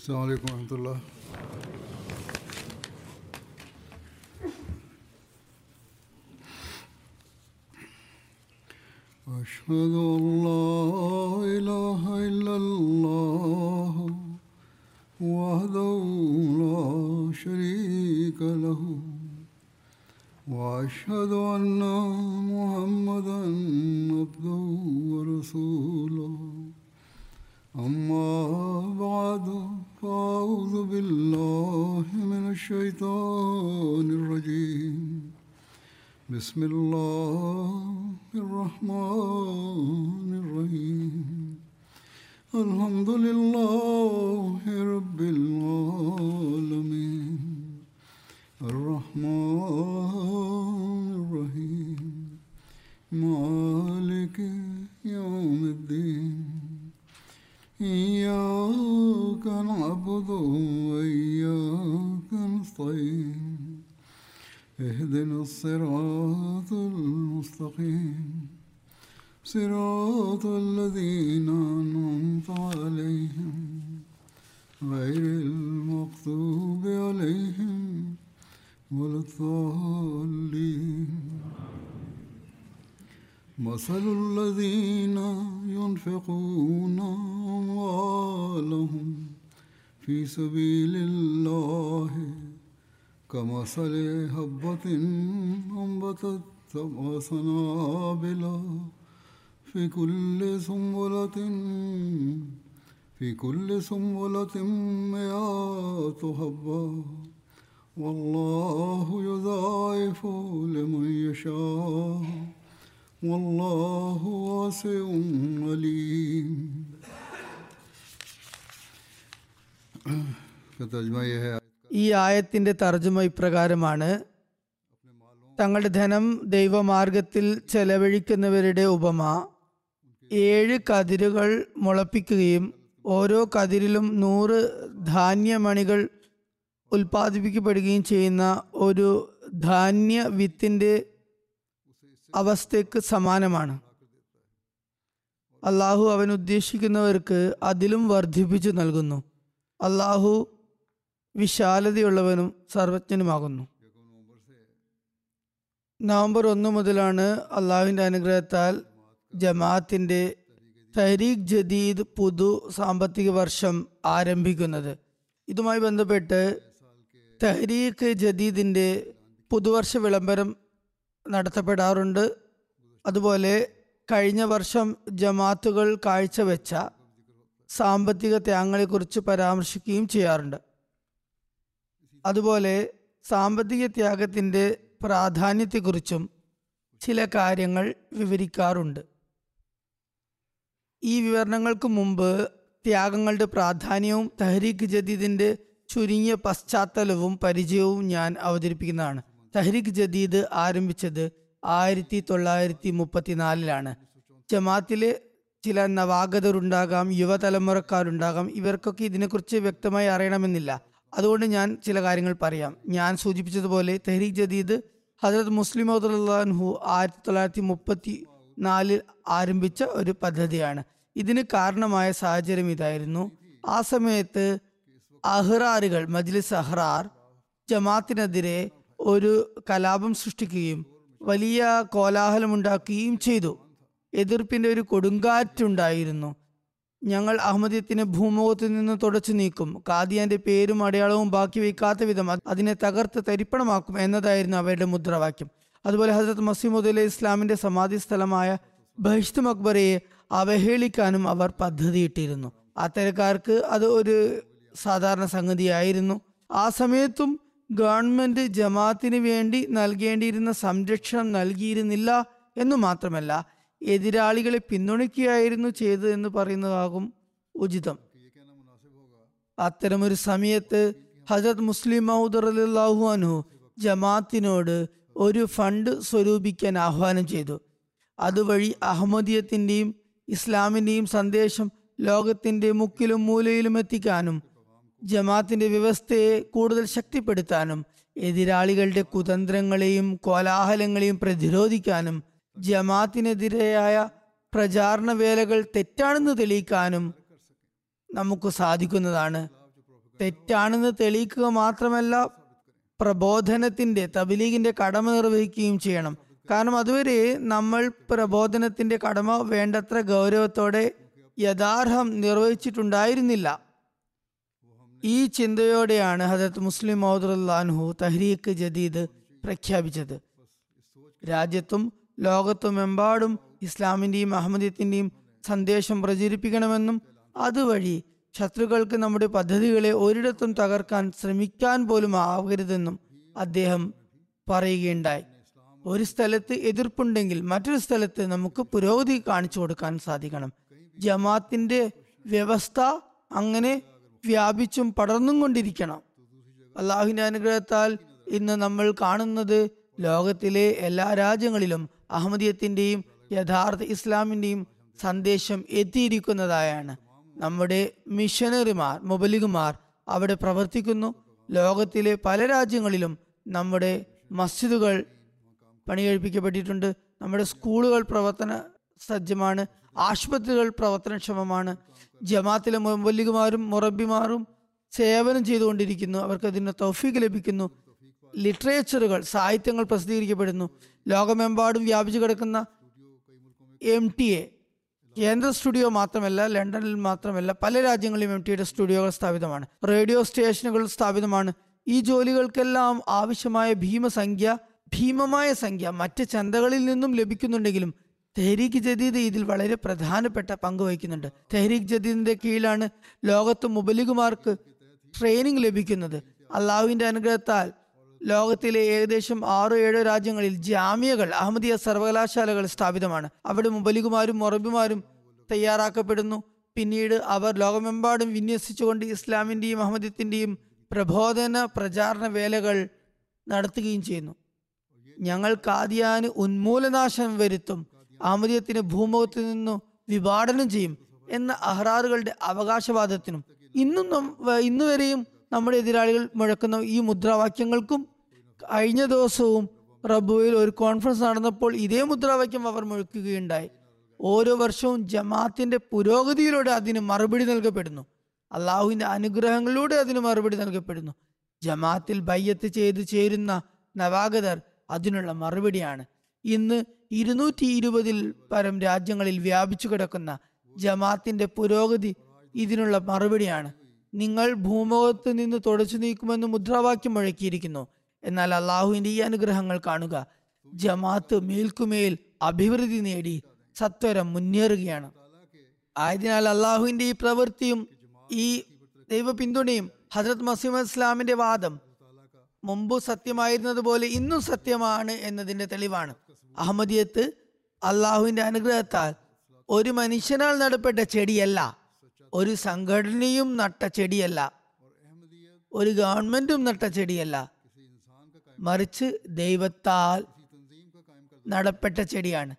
السلام عليكم ورحمة الله أشهد أن لا إله إلا الله وحده لا شريك له وأشهد أن محمدا عبده ورسوله أما بعد فأعوذ بالله من الشيطان الرجيم بسم الله الرحمن الرحيم الحمد لله رب العالمين الرحمن الرحيم مالك يوم الدين إياك نعبد وإياك نستعين اهدنا الصراط المستقيم صراط الذين أنعمت عليهم غير المغضوب عليهم ولا الضالين مثل الذين ينفقون أموالهم في سبيل الله كمثل حبة أنبتت سبع سنابل في كل سنبلة في كل سنبلة مئات حبة والله يضاعف لمن يشاء والله واسع عليم का तर्जमा यह है ഈ ആയത്തിന്റെ തർജ്ജമ ഇപ്രകാരമാണ് തങ്ങളുടെ ധനം ദൈവമാർഗത്തിൽ ചെലവഴിക്കുന്നവരുടെ ഉപമ ഏഴ് കതിരുകൾ മുളപ്പിക്കുകയും ഓരോ കതിരിലും നൂറ് ധാന്യമണികൾ ഉൽപ്പാദിപ്പിക്കപ്പെടുകയും ചെയ്യുന്ന ഒരു ധാന്യ വിത്തിന്റെ അവസ്ഥയ്ക്ക് സമാനമാണ് അള്ളാഹു അവൻ ഉദ്ദേശിക്കുന്നവർക്ക് അതിലും വർദ്ധിപ്പിച്ചു നൽകുന്നു അള്ളാഹു വിശാലതയുള്ളവനും സർവജ്ഞനുമാകുന്നു നവംബർ ഒന്ന് മുതലാണ് അള്ളാഹുവിൻ്റെ അനുഗ്രഹത്താൽ ജമാഅത്തിന്റെ തഹരീഖ് ജദീദ് പുതു സാമ്പത്തിക വർഷം ആരംഭിക്കുന്നത് ഇതുമായി ബന്ധപ്പെട്ട് തഹരീഖ് ജദീദിന്റെ പുതുവർഷ വിളംബരം നടത്തപ്പെടാറുണ്ട് അതുപോലെ കഴിഞ്ഞ വർഷം ജമാത്തുകൾ കാഴ്ചവെച്ച സാമ്പത്തിക ത്യാഗങ്ങളെക്കുറിച്ച് പരാമർശിക്കുകയും ചെയ്യാറുണ്ട് അതുപോലെ സാമ്പത്തിക ത്യാഗത്തിന്റെ പ്രാധാന്യത്തെക്കുറിച്ചും ചില കാര്യങ്ങൾ വിവരിക്കാറുണ്ട് ഈ വിവരണങ്ങൾക്ക് മുമ്പ് ത്യാഗങ്ങളുടെ പ്രാധാന്യവും തഹരീഖ് ജദീദിന്റെ ചുരുങ്ങിയ പശ്ചാത്തലവും പരിചയവും ഞാൻ അവതരിപ്പിക്കുന്നതാണ് തഹരീഖ് ജദീദ് ആരംഭിച്ചത് ആയിരത്തി തൊള്ളായിരത്തി മുപ്പത്തിനാലിലാണ് ജമാത്തിലെ ചില നവാഗതരുണ്ടാകാം യുവതലമുറക്കാരുണ്ടാകാം ഇവർക്കൊക്കെ ഇതിനെക്കുറിച്ച് വ്യക്തമായി അറിയണമെന്നില്ല അതുകൊണ്ട് ഞാൻ ചില കാര്യങ്ങൾ പറയാം ഞാൻ സൂചിപ്പിച്ചതുപോലെ തെഹ്രീഖ് ജദീദ് ഹജറത് മുസ്ലിം അബ്ദുല്ലാൻഹു ആയിരത്തി തൊള്ളായിരത്തി മുപ്പത്തി നാലിൽ ആരംഭിച്ച ഒരു പദ്ധതിയാണ് ഇതിന് കാരണമായ സാഹചര്യം ഇതായിരുന്നു ആ സമയത്ത് അഹ്റാറുകൾ മജ്ലിസ് അഹ്റാർ ജമാത്തിനെതിരെ ഒരു കലാപം സൃഷ്ടിക്കുകയും വലിയ കോലാഹലമുണ്ടാക്കുകയും ചെയ്തു എതിർപ്പിന്റെ ഒരു കൊടുങ്കാറ്റുണ്ടായിരുന്നു ഞങ്ങൾ അഹമ്മദിയത്തിനെ ഭൂമുഖത്ത് നിന്ന് തുടച്ചു നീക്കും കാദിയാന്റെ പേരും അടയാളവും ബാക്കി വയ്ക്കാത്ത വിധം അത് അതിനെ തകർത്ത് തരിപ്പണമാക്കും എന്നതായിരുന്നു അവരുടെ മുദ്രാവാക്യം അതുപോലെ ഹസരത് മസീമുദ് അലൈഹി ഇസ്ലാമിന്റെ സമാധി സ്ഥലമായ ബഹിഷ്ത് മക്ബറയെ അവഹേളിക്കാനും അവർ പദ്ധതിയിട്ടിരുന്നു അത്തരക്കാർക്ക് അത് ഒരു സാധാരണ സംഗതിയായിരുന്നു ആ സമയത്തും ഗവൺമെന്റ് ജമാഅത്തിന് വേണ്ടി നൽകേണ്ടിയിരുന്ന സംരക്ഷണം നൽകിയിരുന്നില്ല എന്നു മാത്രമല്ല എതിരാളികളെ പിന്തുണയ്ക്കുകയായിരുന്നു ചെയ്തത് എന്ന് പറയുന്നതാകും ഉചിതം അത്തരമൊരു സമയത്ത് ഹജരത് മുസ്ലിം മൗദർ അലിഹു അനു ജമാഅത്തിനോട് ഒരു ഫണ്ട് സ്വരൂപിക്കാൻ ആഹ്വാനം ചെയ്തു അതുവഴി അഹമ്മദീയത്തിന്റെയും ഇസ്ലാമിന്റെയും സന്ദേശം ലോകത്തിന്റെ മുക്കിലും മൂലയിലും എത്തിക്കാനും ജമാഅത്തിന്റെ വ്യവസ്ഥയെ കൂടുതൽ ശക്തിപ്പെടുത്താനും എതിരാളികളുടെ കുതന്ത്രങ്ങളെയും കോലാഹലങ്ങളെയും പ്രതിരോധിക്കാനും ജമാഅത്തിനെതിരെയായ പ്രചാരണ വേലകൾ തെറ്റാണെന്ന് തെളിയിക്കാനും നമുക്ക് സാധിക്കുന്നതാണ് തെറ്റാണെന്ന് തെളിയിക്കുക മാത്രമല്ല പ്രബോധനത്തിന്റെ തബലീഗിന്റെ കടമ നിർവഹിക്കുകയും ചെയ്യണം കാരണം അതുവരെ നമ്മൾ പ്രബോധനത്തിന്റെ കടമ വേണ്ടത്ര ഗൗരവത്തോടെ യഥാർഹം നിർവഹിച്ചിട്ടുണ്ടായിരുന്നില്ല ഈ ചിന്തയോടെയാണ് ഹജരത് മുസ്ലിം മൗദുല്ലാൻഹു തഹ്രീക്ക് ജദീദ് പ്രഖ്യാപിച്ചത് രാജ്യത്തും ലോകത്തുമെമ്പാടും ഇസ്ലാമിന്റെയും അഹമ്മദീയത്തിന്റെയും സന്ദേശം പ്രചരിപ്പിക്കണമെന്നും അതുവഴി ശത്രുക്കൾക്ക് നമ്മുടെ പദ്ധതികളെ ഒരിടത്തും തകർക്കാൻ ശ്രമിക്കാൻ പോലും ആവരുതെന്നും അദ്ദേഹം പറയുകയുണ്ടായി ഒരു സ്ഥലത്ത് എതിർപ്പുണ്ടെങ്കിൽ മറ്റൊരു സ്ഥലത്ത് നമുക്ക് പുരോഗതി കാണിച്ചു കൊടുക്കാൻ സാധിക്കണം ജമാത്തിന്റെ വ്യവസ്ഥ അങ്ങനെ വ്യാപിച്ചും പടർന്നും കൊണ്ടിരിക്കണം അള്ളാഹുവിന്റെ അനുഗ്രഹത്താൽ ഇന്ന് നമ്മൾ കാണുന്നത് ലോകത്തിലെ എല്ലാ രാജ്യങ്ങളിലും അഹമ്മദീയത്തിന്റെയും യഥാർത്ഥ ഇസ്ലാമിന്റെയും സന്ദേശം എത്തിയിരിക്കുന്നതായാണ് നമ്മുടെ മിഷനറിമാർ മുബലിഗുമാർ അവിടെ പ്രവർത്തിക്കുന്നു ലോകത്തിലെ പല രാജ്യങ്ങളിലും നമ്മുടെ മസ്ജിദുകൾ പണികഴിപ്പിക്കപ്പെട്ടിട്ടുണ്ട് നമ്മുടെ സ്കൂളുകൾ പ്രവർത്തന സജ്ജമാണ് ആശുപത്രികൾ പ്രവർത്തനക്ഷമമാണ് ജമാത്തിലെ മുബല്ലിഗുമാരും മുറബിമാരും സേവനം ചെയ്തുകൊണ്ടിരിക്കുന്നു അവർക്ക് അതിന് തൗഫീക്ക് ലഭിക്കുന്നു ലിറ്ററേച്ചറുകൾ സാഹിത്യങ്ങൾ പ്രസിദ്ധീകരിക്കപ്പെടുന്നു ലോകമെമ്പാടും വ്യാപിച്ചു കിടക്കുന്ന എം ടി എ കേന്ദ്ര സ്റ്റുഡിയോ മാത്രമല്ല ലണ്ടനിൽ മാത്രമല്ല പല രാജ്യങ്ങളിലും എം ടിയുടെ സ്റ്റുഡിയോകൾ സ്ഥാപിതമാണ് റേഡിയോ സ്റ്റേഷനുകൾ സ്ഥാപിതമാണ് ഈ ജോലികൾക്കെല്ലാം ആവശ്യമായ ഭീമസംഖ്യ ഭീമമായ സംഖ്യ മറ്റ് ചന്തകളിൽ നിന്നും ലഭിക്കുന്നുണ്ടെങ്കിലും തെഹരീഖ് ജദീദ് ഇതിൽ വളരെ പ്രധാനപ്പെട്ട പങ്ക് വഹിക്കുന്നുണ്ട് തെഹരീഖ് ജദീദിന്റെ കീഴിലാണ് ലോകത്ത് മുബലികുമാർക്ക് ട്രെയിനിങ് ലഭിക്കുന്നത് അള്ളാഹുവിന്റെ അനുഗ്രഹത്താൽ ലോകത്തിലെ ഏകദേശം ആറോ ഏഴോ രാജ്യങ്ങളിൽ ജാമ്യകൾ അഹമ്മദിയ സർവകലാശാലകൾ സ്ഥാപിതമാണ് അവിടെ മുബലികുമാരും മൊറബിമാരും തയ്യാറാക്കപ്പെടുന്നു പിന്നീട് അവർ ലോകമെമ്പാടും വിന്യസിച്ചുകൊണ്ട് ഇസ്ലാമിന്റെയും അഹമ്മദത്തിന്റെയും പ്രബോധന പ്രചാരണ വേലകൾ നടത്തുകയും ചെയ്യുന്നു ഞങ്ങൾ കാദിയാന് ഉന്മൂലനാശം വരുത്തും അഹമ്മദിയത്തിന് ഭൂമുഖത്ത് നിന്നു വിഭാടനം ചെയ്യും എന്ന അഹ്റാറുകളുടെ അവകാശവാദത്തിനും ഇന്നും നം- വ- ഇന്നുവരെയും നമ്മുടെ എതിരാളികൾ മുഴക്കുന്ന ഈ മുദ്രാവാക്യങ്ങൾക്കും കഴിഞ്ഞ ദിവസവും റബുവിൽ ഒരു കോൺഫറൻസ് നടന്നപ്പോൾ ഇതേ മുദ്രാവാക്യം അവർ മുഴക്കുകയുണ്ടായി ഓരോ വർഷവും ജമാഅത്തിന്റെ പുരോഗതിയിലൂടെ അതിന് മറുപടി നൽകപ്പെടുന്നു അള്ളാഹുവിന്റെ അനുഗ്രഹങ്ങളിലൂടെ അതിന് മറുപടി നൽകപ്പെടുന്നു ജമാഅത്തിൽ ബയ്യത്ത് ചെയ്ത് ചേരുന്ന നവാഗതർ അതിനുള്ള മറുപടിയാണ് ഇന്ന് ഇരുന്നൂറ്റി ഇരുപതിൽ പരം രാജ്യങ്ങളിൽ വ്യാപിച്ചു കിടക്കുന്ന ജമാഅത്തിന്റെ പുരോഗതി ഇതിനുള്ള മറുപടിയാണ് നിങ്ങൾ ഭൂമുഖത്ത് നിന്ന് തുടച്ചു നീക്കുമെന്ന് മുദ്രാവാക്യം മുഴക്കിയിരിക്കുന്നു എന്നാൽ അള്ളാഹുവിന്റെ ഈ അനുഗ്രഹങ്ങൾ കാണുക ജമാഅത്ത് മേൽക്കുമേൽ അഭിവൃദ്ധി നേടി സത്വരം മുന്നേറുകയാണ് ആയതിനാൽ അള്ളാഹുവിന്റെ ഈ പ്രവൃത്തിയും ഈ ദൈവ പിന്തുണയും ഹജ്രത് മസീം ഇസ്ലാമിന്റെ വാദം മുമ്പ് സത്യമായിരുന്നത് പോലെ ഇന്നും സത്യമാണ് എന്നതിന്റെ തെളിവാണ് അഹമ്മദിയത്ത് അള്ളാഹുവിന്റെ അനുഗ്രഹത്താൽ ഒരു മനുഷ്യനാൽ നടപ്പെട്ട ചെടിയല്ല ഒരു സംഘടനയും നട്ട ചെടിയല്ല ഒരു ഗവൺമെന്റും നട്ട ചെടിയല്ല മറിച്ച് ദൈവത്താൽ നടപ്പെട്ട ചെടിയാണ്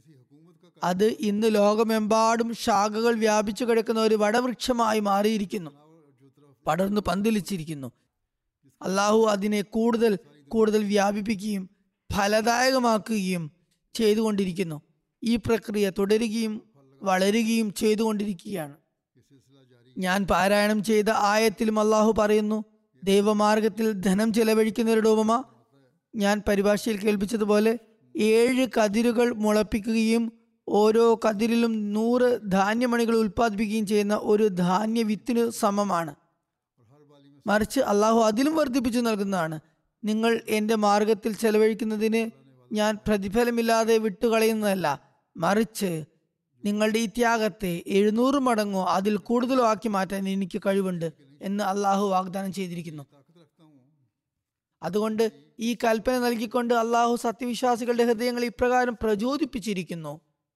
അത് ഇന്ന് ലോകമെമ്പാടും ശാഖകൾ വ്യാപിച്ചു കിടക്കുന്ന ഒരു വടവൃക്ഷമായി മാറിയിരിക്കുന്നു പടർന്നു പന്തലിച്ചിരിക്കുന്നു അള്ളാഹു അതിനെ കൂടുതൽ കൂടുതൽ വ്യാപിപ്പിക്കുകയും ഫലദായകമാക്കുകയും ചെയ്തുകൊണ്ടിരിക്കുന്നു ഈ പ്രക്രിയ തുടരുകയും വളരുകയും ചെയ്തുകൊണ്ടിരിക്കുകയാണ് ഞാൻ പാരായണം ചെയ്ത ആയത്തിലും അള്ളാഹു പറയുന്നു ദൈവമാർഗത്തിൽ ധനം ചെലവഴിക്കുന്നവരുടെ ഉപമ ഞാൻ പരിഭാഷയിൽ കേൾപ്പിച്ചതുപോലെ ഏഴ് കതിരുകൾ മുളപ്പിക്കുകയും ഓരോ കതിരിലും നൂറ് ധാന്യമണികൾ ഉൽപ്പാദിപ്പിക്കുകയും ചെയ്യുന്ന ഒരു ധാന്യ വിത്തിനു സമമാണ് മറിച്ച് അള്ളാഹു അതിലും വർദ്ധിപ്പിച്ചു നൽകുന്നതാണ് നിങ്ങൾ എൻ്റെ മാർഗത്തിൽ ചെലവഴിക്കുന്നതിന് ഞാൻ പ്രതിഫലമില്ലാതെ വിട്ടുകളയുന്നതല്ല മറിച്ച് നിങ്ങളുടെ ഈ ത്യാഗത്തെ എഴുന്നൂറ് മടങ്ങോ അതിൽ കൂടുതലോ ആക്കി മാറ്റാൻ എനിക്ക് കഴിവുണ്ട് എന്ന് അള്ളാഹു വാഗ്ദാനം ചെയ്തിരിക്കുന്നു അതുകൊണ്ട് ഈ കൽപ്പന നൽകിക്കൊണ്ട് അള്ളാഹു സത്യവിശ്വാസികളുടെ ഹൃദയങ്ങൾ ഇപ്രകാരം പ്രചോദിപ്പിച്ചിരിക്കുന്നു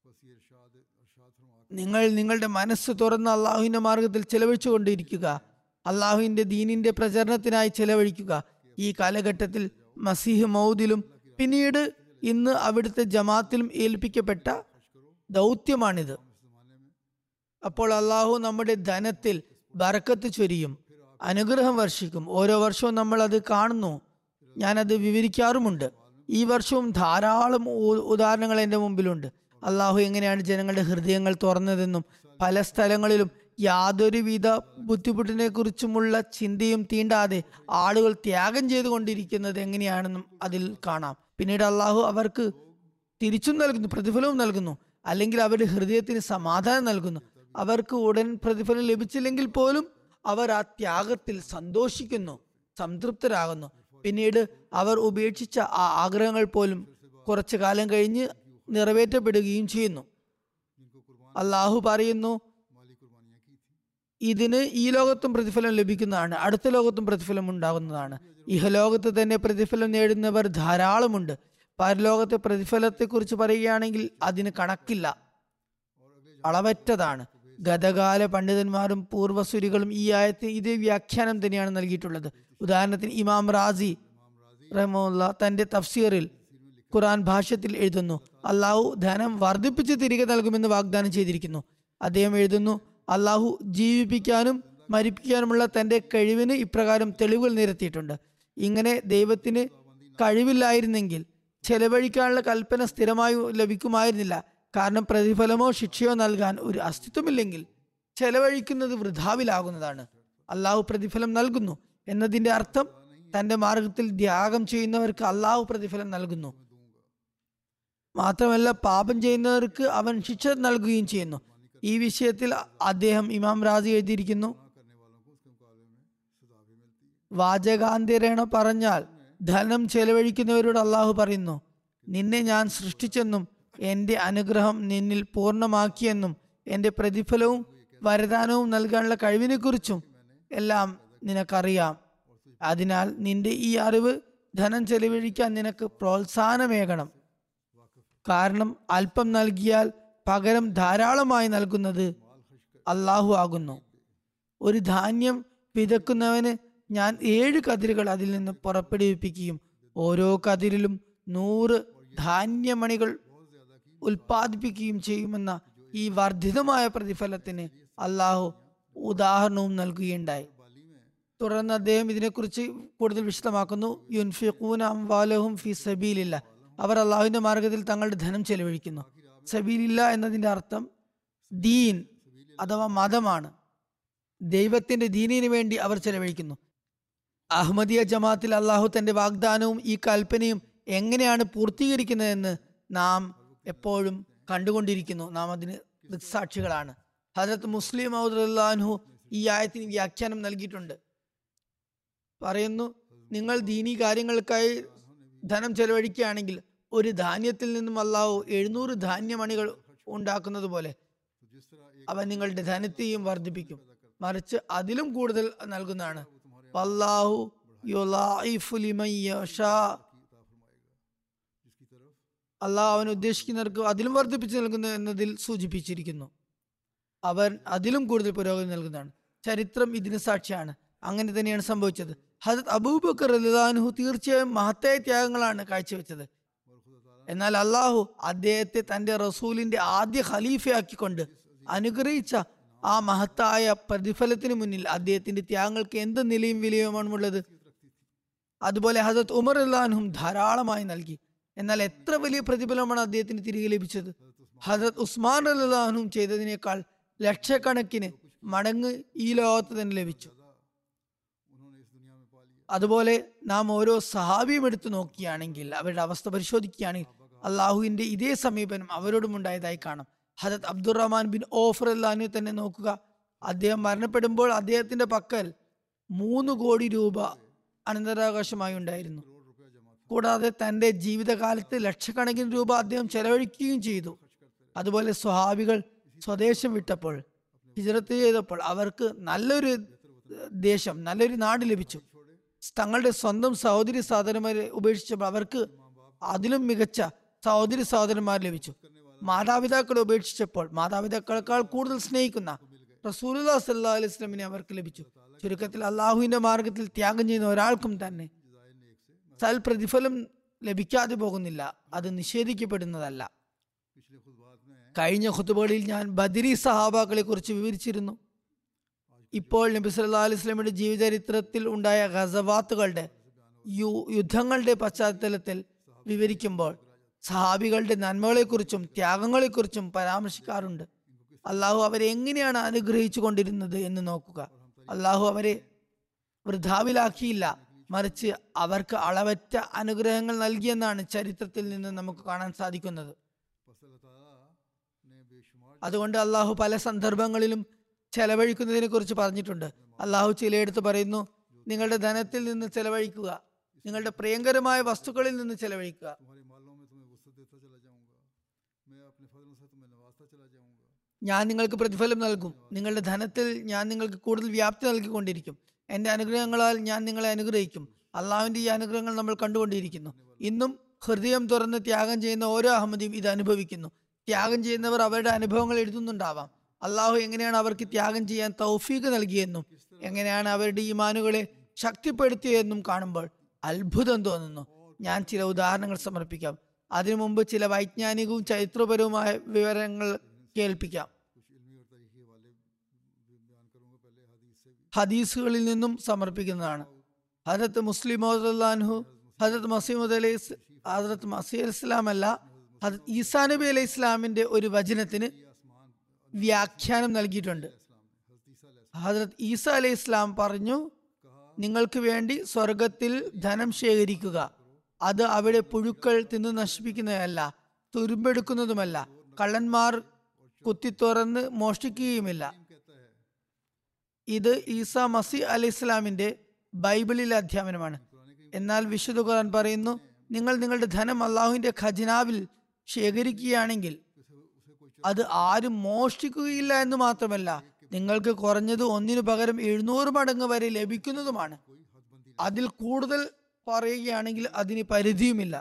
നിങ്ങൾ നിങ്ങളുടെ മനസ്സ് തുറന്ന് അള്ളാഹുവിന്റെ മാർഗത്തിൽ ചെലവഴിച്ചുകൊണ്ടിരിക്കുക അള്ളാഹുവിന്റെ ദീനിന്റെ പ്രചരണത്തിനായി ചെലവഴിക്കുക ഈ കാലഘട്ടത്തിൽ മസീഹ് മൗദിലും പിന്നീട് ഇന്ന് അവിടുത്തെ ജമാത്തിലും ഏൽപ്പിക്കപ്പെട്ട ദൗത്യമാണിത് അപ്പോൾ അള്ളാഹു നമ്മുടെ ധനത്തിൽ ബറക്കത്ത് ചൊരിയും അനുഗ്രഹം വർഷിക്കും ഓരോ വർഷവും നമ്മൾ അത് കാണുന്നു ഞാനത് വിവരിക്കാറുമുണ്ട് ഈ വർഷവും ധാരാളം ഉ- ഉദാഹരണങ്ങൾ എൻ്റെ മുമ്പിലുണ്ട് അള്ളാഹു എങ്ങനെയാണ് ജനങ്ങളുടെ ഹൃദയങ്ങൾ തുറന്നതെന്നും പല സ്ഥലങ്ങളിലും യാതൊരുവിധ ബുദ്ധിമുട്ടിനെ കുറിച്ചുമുള്ള ചിന്തയും തീണ്ടാതെ ആളുകൾ ത്യാഗം ചെയ്തുകൊണ്ടിരിക്കുന്നത് എങ്ങനെയാണെന്നും അതിൽ കാണാം പിന്നീട് അള്ളാഹു അവർക്ക് തിരിച്ചും നൽകുന്നു പ്രതിഫലവും നൽകുന്നു അല്ലെങ്കിൽ അവരുടെ ഹൃദയത്തിന് സമാധാനം നൽകുന്നു അവർക്ക് ഉടൻ പ്രതിഫലം ലഭിച്ചില്ലെങ്കിൽ പോലും അവർ ആ ത്യാഗത്തിൽ സന്തോഷിക്കുന്നു സംതൃപ്തരാകുന്നു പിന്നീട് അവർ ഉപേക്ഷിച്ച ആ ആഗ്രഹങ്ങൾ പോലും കുറച്ചു കാലം കഴിഞ്ഞ് നിറവേറ്റപ്പെടുകയും ചെയ്യുന്നു അള്ളാഹു പറയുന്നു ഇതിന് ഈ ലോകത്തും പ്രതിഫലം ലഭിക്കുന്നതാണ് അടുത്ത ലോകത്തും പ്രതിഫലം ഉണ്ടാകുന്നതാണ് ഇഹലോകത്ത് തന്നെ പ്രതിഫലം നേടുന്നവർ ധാരാളമുണ്ട് പരലോകത്തെ പ്രതിഫലത്തെക്കുറിച്ച് പറയുകയാണെങ്കിൽ അതിന് കണക്കില്ല അളവറ്റതാണ് ഗതകാല പണ്ഡിതന്മാരും പൂർവസുരികളും ഈ ആയത്തിന് ഇതേ വ്യാഖ്യാനം തന്നെയാണ് നൽകിയിട്ടുള്ളത് ഉദാഹരണത്തിന് ഇമാം റാസി റഹ്മുല്ല തന്റെ തഫ്സീറിൽ ഖുറാൻ ഭാഷ്യത്തിൽ എഴുതുന്നു അള്ളാഹു ധനം വർദ്ധിപ്പിച്ച് തിരികെ നൽകുമെന്ന് വാഗ്ദാനം ചെയ്തിരിക്കുന്നു അദ്ദേഹം എഴുതുന്നു അള്ളാഹു ജീവിപ്പിക്കാനും മരിപ്പിക്കാനുമുള്ള തന്റെ കഴിവിന് ഇപ്രകാരം തെളിവുകൾ നിരത്തിയിട്ടുണ്ട് ഇങ്ങനെ ദൈവത്തിന് കഴിവില്ലായിരുന്നെങ്കിൽ ചെലവഴിക്കാനുള്ള കൽപ്പന സ്ഥിരമായി ലഭിക്കുമായിരുന്നില്ല കാരണം പ്രതിഫലമോ ശിക്ഷയോ നൽകാൻ ഒരു അസ്തിത്വമില്ലെങ്കിൽ ചെലവഴിക്കുന്നത് വൃഥാവിലാകുന്നതാണ് അള്ളാഹു പ്രതിഫലം നൽകുന്നു എന്നതിന്റെ അർത്ഥം തന്റെ മാർഗത്തിൽ ത്യാഗം ചെയ്യുന്നവർക്ക് അള്ളാഹു പ്രതിഫലം നൽകുന്നു മാത്രമല്ല പാപം ചെയ്യുന്നവർക്ക് അവൻ ശിക്ഷ നൽകുകയും ചെയ്യുന്നു ഈ വിഷയത്തിൽ അദ്ദേഹം ഇമാം റാസി എഴുതിയിരിക്കുന്നു വാചകാന്തരേണ പറഞ്ഞാൽ ധനം ചെലവഴിക്കുന്നവരോട് അള്ളാഹു പറയുന്നു നിന്നെ ഞാൻ സൃഷ്ടിച്ചെന്നും എന്റെ അനുഗ്രഹം നിന്നിൽ പൂർണ്ണമാക്കിയെന്നും എന്റെ പ്രതിഫലവും വരദാനവും നൽകാനുള്ള കഴിവിനെക്കുറിച്ചും എല്ലാം നിനക്കറിയാം അതിനാൽ നിന്റെ ഈ അറിവ് ധനം ചെലവഴിക്കാൻ നിനക്ക് പ്രോത്സാഹനമേകണം കാരണം അല്പം നൽകിയാൽ പകരം ധാരാളമായി നൽകുന്നത് അള്ളാഹു ആകുന്നു ഒരു ധാന്യം വിതക്കുന്നവന് ഞാൻ ഏഴ് കതിരുകൾ അതിൽ നിന്ന് പുറപ്പെടുവിപ്പിക്കുകയും ഓരോ കതിരിലും നൂറ് ധാന്യമണികൾ ഉൽപ്പാദിപ്പിക്കുകയും ചെയ്യുമെന്ന ഈ വർദ്ധിതമായ പ്രതിഫലത്തിന് അള്ളാഹു ഉദാഹരണവും നൽകുകയുണ്ടായി തുടർന്ന് അദ്ദേഹം ഇതിനെക്കുറിച്ച് കൂടുതൽ വിശദമാക്കുന്നു യുൻഫിഖൂന അംവാലഹും ഫി സബീലില്ല അവർ അള്ളാഹുവിന്റെ മാർഗത്തിൽ തങ്ങളുടെ ധനം ചെലവഴിക്കുന്നു സബീലില്ല എന്നതിന്റെ അർത്ഥം ദീൻ അഥവാ മതമാണ് ദൈവത്തിന്റെ ദീനിന് വേണ്ടി അവർ ചെലവഴിക്കുന്നു അഹമ്മദിയ ജമാഅത്തിൽ അള്ളാഹു തന്റെ വാഗ്ദാനവും ഈ കൽപ്പനയും എങ്ങനെയാണ് പൂർത്തീകരിക്കുന്നതെന്ന് നാം എപ്പോഴും കണ്ടുകൊണ്ടിരിക്കുന്നു നാം അതിന് ദൃക്സാക്ഷികളാണ് ഹജരത്ത് മുസ്ലിം ഔദ്ഹു ഈ ആയത്തിന് വ്യാഖ്യാനം നൽകിയിട്ടുണ്ട് പറയുന്നു നിങ്ങൾ ദീനി കാര്യങ്ങൾക്കായി ധനം ചെലവഴിക്കുകയാണെങ്കിൽ ഒരു ധാന്യത്തിൽ നിന്നും അള്ളാഹു എഴുന്നൂറ് ധാന്യമണികൾ ഉണ്ടാക്കുന്നത് പോലെ അവൻ നിങ്ങളുടെ ധനത്തെയും വർദ്ധിപ്പിക്കും മറിച്ച് അതിലും കൂടുതൽ നൽകുന്നതാണ് വല്ലാഹു യുളാഇഫു ലിമൻ യശാ. അള്ളാഹു അവൻ ഉദ്ദേശിക്കുന്നവർക്ക് അതിലും വർദ്ധിപ്പിച്ച് നൽകുന്നു എന്നതിൽ സൂചിപ്പിച്ചിരിക്കുന്നു അവൻ അതിലും കൂടുതൽ പുരോഗതി നൽകുന്നതാണ് ചരിത്രം ഇതിന് സാക്ഷിയാണ് അങ്ങനെ തന്നെയാണ് സംഭവിച്ചത് ഹജത് അബൂബക്കർ അലിദാനുഹു തീർച്ചയായും മഹത്തായ ത്യാഗങ്ങളാണ് കാഴ്ചവെച്ചത് എന്നാൽ അള്ളാഹു അദ്ദേഹത്തെ തന്റെ റസൂലിന്റെ ആദ്യ ഖലീഫയാക്കിക്കൊണ്ട് അനുഗ്രഹിച്ച ആ മഹത്തായ പ്രതിഫലത്തിന് മുന്നിൽ അദ്ദേഹത്തിന്റെ ത്യാഗങ്ങൾക്ക് എന്ത് നിലയും വിലയുമാണുള്ളത് അതുപോലെ ഹജത് ഉമർ അള്ളാഹും ധാരാളമായി നൽകി എന്നാൽ എത്ര വലിയ പ്രതിഫലമാണ് അദ്ദേഹത്തിന് തിരികെ ലഭിച്ചത് ഹജത് ഉസ്മാൻ അള്ളാഹും ചെയ്തതിനേക്കാൾ ലക്ഷക്കണക്കിന് മടങ്ങ് ഈ ലോകത്ത് തന്നെ ലഭിച്ചു അതുപോലെ നാം ഓരോ സഹാബിയും എടുത്തു നോക്കുകയാണെങ്കിൽ അവരുടെ അവസ്ഥ പരിശോധിക്കുകയാണെങ്കിൽ അള്ളാഹുവിന്റെ ഇതേ സമീപനം അവരോടും ഉണ്ടായതായി കാണാം ഹജത് അബ്ദുറഹ്മാൻ ബിൻ ഓഫർ അല്ലാഹു തന്നെ നോക്കുക അദ്ദേഹം മരണപ്പെടുമ്പോൾ അദ്ദേഹത്തിന്റെ പക്കൽ മൂന്ന് കോടി രൂപ അനന്തരാവകാശമായി ഉണ്ടായിരുന്നു കൂടാതെ തന്റെ ജീവിതകാലത്ത് ലക്ഷക്കണക്കിന് രൂപ അദ്ദേഹം ചെലവഴിക്കുകയും ചെയ്തു അതുപോലെ സ്വഹാബികൾ സ്വദേശം വിട്ടപ്പോൾ ഹിജറത്ത് ചെയ്തപ്പോൾ അവർക്ക് നല്ലൊരു ദേശം നല്ലൊരു നാട് ലഭിച്ചു തങ്ങളുടെ സ്വന്തം സഹോദരി സഹോദരന്മാരെ ഉപേക്ഷിച്ചപ്പോൾ അവർക്ക് അതിലും മികച്ച സഹോദരി സഹോദരന്മാർ ലഭിച്ചു മാതാപിതാക്കളെ ഉപേക്ഷിച്ചപ്പോൾ മാതാപിതാക്കളെക്കാൾ കൂടുതൽ സ്നേഹിക്കുന്ന റസൂലുല്ലാ സല്ലാ അലൈഹി സ്വലമിനെ അവർക്ക് ലഭിച്ചു ചുരുക്കത്തിൽ അള്ളാഹുവിന്റെ മാർഗത്തിൽ ത്യാഗം ചെയ്യുന്ന ഒരാൾക്കും തന്നെ സൽ പ്രതിഫലം ലഭിക്കാതെ പോകുന്നില്ല അത് നിഷേധിക്കപ്പെടുന്നതല്ല കഴിഞ്ഞ ഖുത്തുബകളിൽ ഞാൻ ബദരി സഹാബാക്കളെ കുറിച്ച് വിവരിച്ചിരുന്നു ഇപ്പോൾ നബി സല്ലാ അലൈഹി സ്വലമിയുടെ ജീവചരിത്രത്തിൽ ഉണ്ടായ ഗസവാത്തുകളുടെ യു- യുദ്ധങ്ങളുടെ പശ്ചാത്തലത്തിൽ വിവരിക്കുമ്പോൾ സഹാബികളുടെ നന്മകളെക്കുറിച്ചും ത്യാഗങ്ങളെക്കുറിച്ചും പരാമർശിക്കാറുണ്ട് അള്ളാഹു അവരെ എങ്ങനെയാണ് അനുഗ്രഹിച്ചു കൊണ്ടിരുന്നത് എന്ന് നോക്കുക അള്ളാഹു അവരെ വൃഥാവിലാക്കിയില്ല മറിച്ച് അവർക്ക് അളവറ്റ അനുഗ്രഹങ്ങൾ നൽകിയെന്നാണ് ചരിത്രത്തിൽ നിന്ന് നമുക്ക് കാണാൻ സാധിക്കുന്നത് बस अल्लाह ताला ने बेशुमार അതുകൊണ്ട് അള്ളാഹു പല സന്ദർഭങ്ങളിലും ചെലവഴിക്കുന്നതിനെ കുറിച്ച് പറഞ്ഞിട്ടുണ്ട് അള്ളാഹു ചിലയിടത്ത് പറയുന്നു നിങ്ങളുടെ ധനത്തിൽ നിന്ന് ചെലവഴിക്കുക നിങ്ങളുടെ പ്രിയങ്കരമായ വസ്തുക്കളിൽ നിന്ന് ചെലവഴിക്കുക तुम्हारे मालों में तुम्हें वसत देता चला जाऊंगा मैं अपने फजल से तुम्हें नवाजता चला जाऊंगा ഞാൻ നിങ്ങൾക്ക് പ്രതിഫലം നൽകും നിങ്ങളുടെ ധനത്തിൽ ഞാൻ നിങ്ങൾക്ക് കൂടുതൽ വ്യാപ്തി നൽകിക്കൊണ്ടിരിക്കും എൻ്റെ അനുഗ്രഹങ്ങളാൽ ഞാൻ നിങ്ങളെ അനുഗ്രഹിക്കും അള്ളാഹുവിൻ്റെ ഈ അനുഗ്രഹങ്ങൾ നമ്മൾ കണ്ടുകൊണ്ടിരിക്കുന്നു ഇന്നും ഹൃദയം തുറന്ന് ത്യാഗം ചെയ്യുന്ന ഓരോ അഹമ്മദിയും ഇത് അനുഭവിക്കുന്നു ത്യാഗം ചെയ്യുന്നവർ അവരുടെ അനുഭവങ്ങൾ എഴുതുന്നുണ്ടാവാം അള്ളാഹു എങ്ങനെയാണ് അവർക്ക് ത്യാഗം ചെയ്യാൻ തൗഫീക്ക് നൽകിയെന്നും എങ്ങനെയാണ് അവരുടെ ഈമാനുകളെ ശക്തിപ്പെടുത്തിയതെന്നും കാണുമ്പോൾ അത്ഭുതം തോന്നുന്നു ഞാൻ ചില ഉദാഹരണങ്ങൾ സമർപ്പിക്കാം അതിനു മുമ്പ് ചില വൈജ്ഞാനികവും ചരിത്രപരവുമായ വിവരങ്ങൾ കേൾപ്പിക്കാം कुछ इल्मी और तारीखी वाले भी बयान करूंगा पहले हदीस से भी ഹദീസുകളിൽ നിന്നും സമർപ്പിക്കുന്നതാണ് ഹജരത്ത് മുസ്ലിം അൻഹു ഹജരത്ത് മസീമുദ് അലൈഹി സ്- ഹജരത്ത് മസീ അലൈഹി ഇസ്ലാം അല്ല ഹജരത്ത് ഈസാ നബി അലൈഹി ഇസ്ലാമിന്റെ ഒരു വചനത്തിന് വ്യാഖ്യാനം നൽകിയിട്ടുണ്ട് ഹജരത്ത് ഈസ അലൈഹി ഇസ്ലാം പറഞ്ഞു നിങ്ങൾക്ക് വേണ്ടി സ്വർഗത്തിൽ ധനം ശേഖരിക്കുക അത് അവിടെ പുഴുക്കൾ തിന്ന് നശിപ്പിക്കുന്നതല്ല തുരുമ്പെടുക്കുന്നതുമല്ല കള്ളന്മാർ കുത്തിത്തുറന്ന് മോഷ്ടിക്കുകയുമില്ല ഇത് ഈസ മസി അലി ഇസ്ലാമിന്റെ ബൈബിളിലെ അധ്യാപനമാണ് എന്നാൽ വിശുദ്ധ ഖുർആൻ പറയുന്നു നിങ്ങൾ നിങ്ങളുടെ ധനം അള്ളാഹുവിന്റെ ഖജനാവിൽ ശേഖരിക്കുകയാണെങ്കിൽ അത് ആരും മോഷ്ടിക്കുകയില്ല എന്ന് മാത്രമല്ല നിങ്ങൾക്ക് കുറഞ്ഞത് ഒന്നിനു പകരം എഴുന്നൂറ് മടങ്ങ് വരെ ലഭിക്കുന്നതുമാണ് അതിൽ കൂടുതൽ പറയുകയാണെങ്കിൽ അതിന് പരിധിയുമില്ല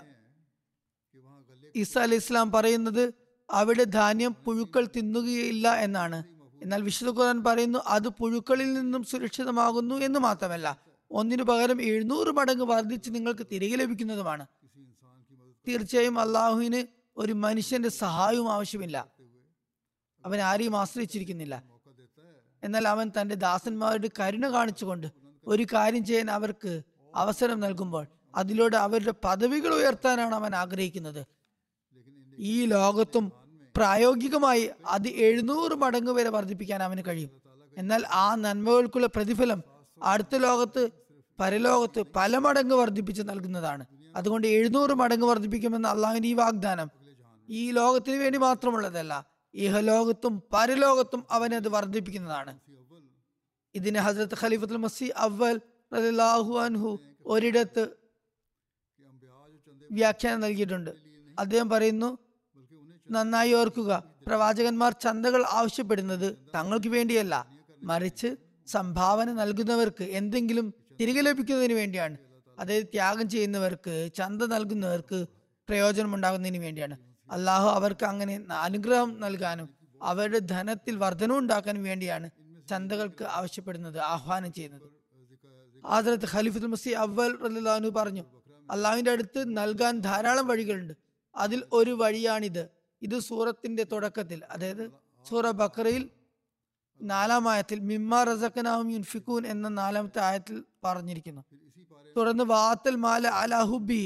ഈസ അലി ഇസ്ലാം പറയുന്നത് അവിടെ ധാന്യം പുഴുക്കൾ തിന്നുകയില്ല എന്നാണ് എന്നാൽ വിശുദ്ധ ഖുർആൻ പറയുന്നു അത് പുഴുക്കളിൽ നിന്നും സുരക്ഷിതമാകുന്നു എന്ന് മാത്രമല്ല ഒന്നിനു പകരം എഴുന്നൂറ് മടങ്ങ് വർദ്ധിച്ച് നിങ്ങൾക്ക് തിരികെ ലഭിക്കുന്നതുമാണ് തീർച്ചയായും അള്ളാഹുവിന് ഒരു മനുഷ്യന്റെ സഹായവും ആവശ്യമില്ല അവൻ ആരെയും ആശ്രയിച്ചിരിക്കുന്നില്ല എന്നാൽ അവൻ തന്റെ ദാസന്മാരുടെ കരുണ കാണിച്ചുകൊണ്ട് ഒരു കാര്യം ചെയ്യാൻ അവർക്ക് അവസരം നൽകുമ്പോൾ അതിലൂടെ അവരുടെ പദവികൾ ഉയർത്താനാണ് അവൻ ആഗ്രഹിക്കുന്നത് ഈ ലോകത്തും പ്രായോഗികമായി അത് എഴുന്നൂറ് മടങ്ങ് വരെ വർദ്ധിപ്പിക്കാൻ അവന് കഴിയും എന്നാൽ ആ നന്മകൾക്കുള്ള പ്രതിഫലം അടുത്ത ലോകത്ത് പരലോകത്ത് പല മടങ്ങ് വർദ്ധിപ്പിച്ച് നൽകുന്നതാണ് അതുകൊണ്ട് എഴുന്നൂറ് മടങ്ങ് വർദ്ധിപ്പിക്കുമെന്ന അള്ളാഹുവിന്റെ ഈ വാഗ്ദാനം ഈ ലോകത്തിന് വേണ്ടി മാത്രമുള്ളതല്ല ഇഹലോകത്തും പരലോകത്തും അവനത് വർദ്ധിപ്പിക്കുന്നതാണ് ഇതിന് ഹസരത്ത് ഖലീഫത്തുൽ മസി അവൽ റളിയല്ലാഹു അൻഹു ഒരിടത്ത് വ്യാഖ്യാനം നൽകിയിട്ടുണ്ട് അദ്ദേഹം പറയുന്നു നന്നായി ഓർക്കുക പ്രവാചകന്മാർ ചന്തകൾ ആവശ്യപ്പെടുന്നത് തങ്ങൾക്ക് വേണ്ടിയല്ല മറിച്ച് സംഭാവന നൽകുന്നവർക്ക് എന്തെങ്കിലും തിരികെ ലഭിക്കുന്നതിന് വേണ്ടിയാണ് അതായത് ത്യാഗം ചെയ്യുന്നവർക്ക് ചന്ത നൽകുന്നവർക്ക് പ്രയോജനം ഉണ്ടാകുന്നതിന് വേണ്ടിയാണ് അള്ളാഹു അവർക്ക് അങ്ങനെ അനുഗ്രഹം നൽകാനും അവരുടെ ധനത്തിൽ വർധന ഉണ്ടാക്കാനും വേണ്ടിയാണ് ചന്തകൾക്ക് ആവശ്യപ്പെടുന്നത് ആഹ്വാനം ചെയ്യുന്നത് ആദരത്ത് ഖലീഫുൽ മസി അവൽ റലിലാനു പറഞ്ഞു അള്ളാഹുവിന്റെ അടുത്ത് നൽകാൻ ധാരാളം വഴികളുണ്ട് അതിൽ ഒരു വഴിയാണിത് ഇത് സൂറത്തിന്റെ തുടക്കത്തിൽ അതായത് സൂറ ബക്കറയിൽ നാലാം ആയത്തിൽ മിമ്മ റസക്കനാവും യുൻഫിക്കൂൻ എന്ന നാലാമത്തെ ആയത്തിൽ പറഞ്ഞിരിക്കുന്നു തുടർന്ന് വാത്തൽ മാല അലാഹുബി